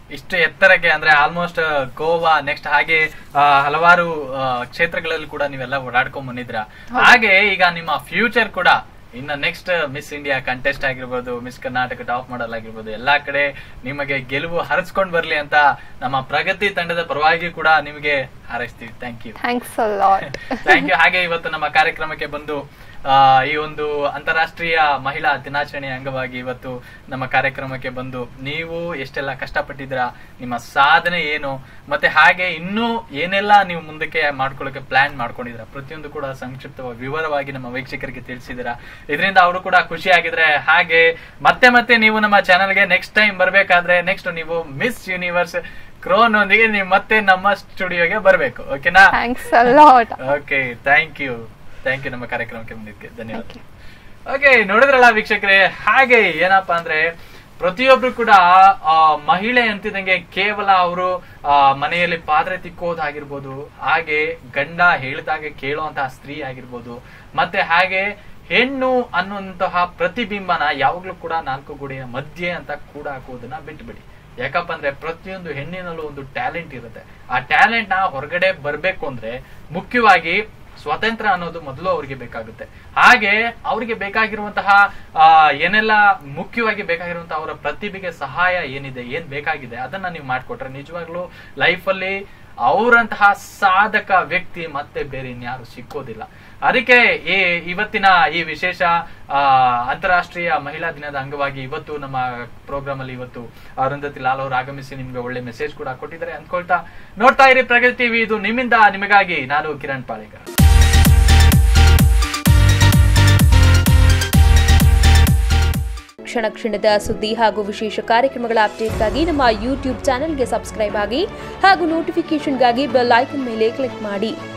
[SPEAKER 1] ಇಷ್ಟು ಎತ್ತರಕ್ಕೆ ಅಂದ್ರೆ ಆಲ್ಮೋಸ್ಟ್ ಗೋವಾ ನೆಕ್ಸ್ಟ್ ಹಾಗೆ ಆ, ಹಲವಾರು ಆ, ಕ್ಷೇತ್ರಗಳಲ್ಲಿ ಕೂಡ ನೀವೆಲ್ಲ ಓಡಾಡ್ಕೊಂಡ್ ಬಂದಿದ್ರ ಹಾಗೆ ಈಗ ನಿಮ್ಮ ಫ್ಯೂಚರ್ ಕೂಡ ಇನ್ನ ನೆಕ್ಸ್ಟ್ ಮಿಸ್ ಇಂಡಿಯಾ ಕಂಟೆಸ್ಟ್ ಆಗಿರ್ಬೋದು ಮಿಸ್ ಕರ್ನಾಟಕ ಟಾಪ್ ಮಾಡಲ್ ಆಗಿರ್ಬೋದು ಎಲ್ಲಾ ಕಡೆ ನಿಮಗೆ ಗೆಲುವು ಹರಿಸ್ಕೊಂಡ್ ಬರ್ಲಿ ಅಂತ ನಮ್ಮ ಪ್ರಗತಿ ತಂಡದ ಪರವಾಗಿ ಕೂಡ ನಿಮಗೆ ಹಾರೈಸ್ತೀವಿ thank you
[SPEAKER 2] thanks a lot
[SPEAKER 1] thank you ಹಾಗೆ ಇವತ್ತು ನಮ್ಮ ಕಾರ್ಯಕ್ರಮಕ್ಕೆ ಬಂದು ಆ, ಈ ಒಂದು ಅಂತಾರಾಷ್ಟ್ರೀಯ ಮಹಿಳಾ ದಿನಾಚರಣೆ ಅಂಗವಾಗಿ ಇವತ್ತು ನಮ್ಮ ಕಾರ್ಯಕ್ರಮಕ್ಕೆ ಬಂದು ನೀವು ಎಷ್ಟೆಲ್ಲ ಕಷ್ಟಪಟ್ಟಿದ್ದೀರಾ ನಿಮ್ಮ ಸಾಧನೆ ಏನು ಮತ್ತೆ ಹಾಗೆ ಇನ್ನೂ ಏನೆಲ್ಲ ನೀವು ಮುಂದಕ್ಕೆ ಮಾಡ್ಕೊಳ್ಳೋಕೆ ಪ್ಲಾನ್ ಮಾಡ್ಕೊಂಡಿದ್ದೀರಾ ಪ್ರತಿಯೊಂದು ಕೂಡ ಸಂಕ್ಷಿಪ್ತವಾಗಿ ವಿವರವಾಗಿ ನಮ್ಮ ವೀಕ್ಷಕರಿಗೆ ತಿಳಿಸಿದ್ದೀರಾ ಇದರಿಂದ ಅವರು ಕೂಡ ಖುಷಿ ಆಗಿದ್ರೆ ಹಾಗೆ ಮತ್ತೆ ಮತ್ತೆ ನೀವು ನಮ್ಮ ಚಾನೆಲ್ಗೆ ನೆಕ್ಸ್ಟ್ ಟೈಮ್ ಬರ್ಬೇಕಾದ್ರೆ ನೆಕ್ಸ್ಟ್ ನೀವು ಮಿಸ್ ಯೂನಿವರ್ಸ್ ಕ್ರೋನ್ ಒಂದಿಗೆ ನೀವು ಮತ್ತೆ ನಮ್ಮ ಸ್ಟುಡಿಯೋಗೆ ಬರಬೇಕು ಓಕೆನಾ
[SPEAKER 2] thanks a lot
[SPEAKER 1] okay thank you thank you ನಮ್ಮ ಕಾರ್ಯಕ್ರಮಕ್ಕೆ ಬಂದಿದ್ದಕ್ಕೆ ಧನ್ಯವಾದ ಓಕೆ ನೋಡಿದ್ರಲ್ಲ ವೀಕ್ಷಕರೇ ಹಾಗೆ ಏನಪ್ಪಾ ಅಂದ್ರೆ ಪ್ರತಿಯೊಬ್ರು ಕೂಡ ಆ, ಮಹಿಳೆ ಅಂತಿದಂಗೆ ಕೇವಲ ಅವರು ಮನೆಯಲ್ಲಿ ಪಾತ್ರೆ ತಿಕ್ಕೋದಾಗಿರ್ಬೋದು ಹಾಗೆ ಗಂಡ ಹೇಳಿದಾಗೆ ಕೇಳುವಂತಹ ಸ್ತ್ರೀ ಆಗಿರ್ಬೋದು ಮತ್ತೆ ಹಾಗೆ ಹೆಣ್ಣು ಅನ್ನುವಂತಹ ಪ್ರತಿಬಿಂಬನ ಯಾವಾಗ್ಲೂ ಕೂಡ ನಾಲ್ಕು ಗೋಡೆಯ ಮಧ್ಯೆ ಅಂತ ಕೂಡ ಹಾಕುವುದನ್ನ ಬಿಟ್ಬಿಡಿ ಯಾಕಪ್ಪ ಅಂದ್ರೆ ಪ್ರತಿಯೊಂದು ಹೆಣ್ಣಿನಲ್ಲೂ ಒಂದು ಟ್ಯಾಲೆಂಟ್ ಇರುತ್ತೆ ಆ ಟ್ಯಾಲೆಂಟ್ ನ ಹೊರಗಡೆ ಬರ್ಬೇಕು ಅಂದ್ರೆ ಮುಖ್ಯವಾಗಿ ಸ್ವತಂತ್ರ ಅನ್ನೋದು ಮೊದಲು ಅವ್ರಿಗೆ ಬೇಕಾಗುತ್ತೆ ಹಾಗೆ ಅವ್ರಿಗೆ ಬೇಕಾಗಿರುವಂತಹ ಆ, ಏನೆಲ್ಲ ಮುಖ್ಯವಾಗಿ ಬೇಕಾಗಿರುವಂತಹ ಅವರ ಪ್ರತಿಭೆಗೆ ಸಹಾಯ ಏನಿದೆ ಏನ್ ಬೇಕಾಗಿದೆ ಅದನ್ನ ನೀವು ಮಾಡ್ಕೊಟ್ರೆ ನಿಜವಾಗ್ಲೂ ಲೈಫಲ್ಲಿ ಅವರಂತಹ ಸಾಧಕ ವ್ಯಕ್ತಿ ಮತ್ತೆ ಬೇರೆ ಇನ್ಯಾರು ಸಿಕ್ಕೋದಿಲ್ಲ ಅದಕ್ಕೆ ಈ ಇವತ್ತಿನ ಈ ವಿಶೇಷ ಆ, ಅಂತಾರಾಷ್ಟ್ರೀಯ ಮಹಿಳಾ ದಿನದ ಅಂಗವಾಗಿ ಇವತ್ತು ನಮ್ಮ ಪ್ರೋಗ್ರಾಮ್ ಅಲ್ಲಿ ಇವತ್ತು ಅರುಂಧತಿ ಲಾಲ್ ಅವರು ಆಗಮಿಸಿ ನಿಮ್ಗೆ ಒಳ್ಳೆ ಮೆಸೇಜ್ ಕೂಡ ಕೊಟ್ಟಿದ್ದಾರೆ ಅನ್ಕೊಳ್ತಾ ನೋಡ್ತಾ ಇರಿ ಪ್ರಗತಿ ಟಿವಿ ಇದು ನಿಮ್ಮಿಂದ ನಿಮಗಾಗಿ ನಾನು ಕಿರಣ್ ಪಾಳಿಗ
[SPEAKER 3] ಕ್ಷಣ ಕ್ಷಣದ ಸುದ್ದಿ ಹಾಗೂ ವಿಶೇಷ ಕಾರ್ಯಕ್ರಮಗಳ ಅಪ್ಡೇಟ್ಗಾಗಿ ನಮ್ಮ ಯೂಟ್ಯೂಬ್ ಚಾನೆಲ್ಗೆ ಸಬ್ಸ್ಕ್ರೈಬ್ ಆಗಿ ಹಾಗೂ ನೋಟಿಫಿಕೇಷನ್ಗಾಗಿ ಬೆಲ್ ಐಕನ್ ಮೇಲೆ ಕ್ಲಿಕ್ ಮಾಡಿ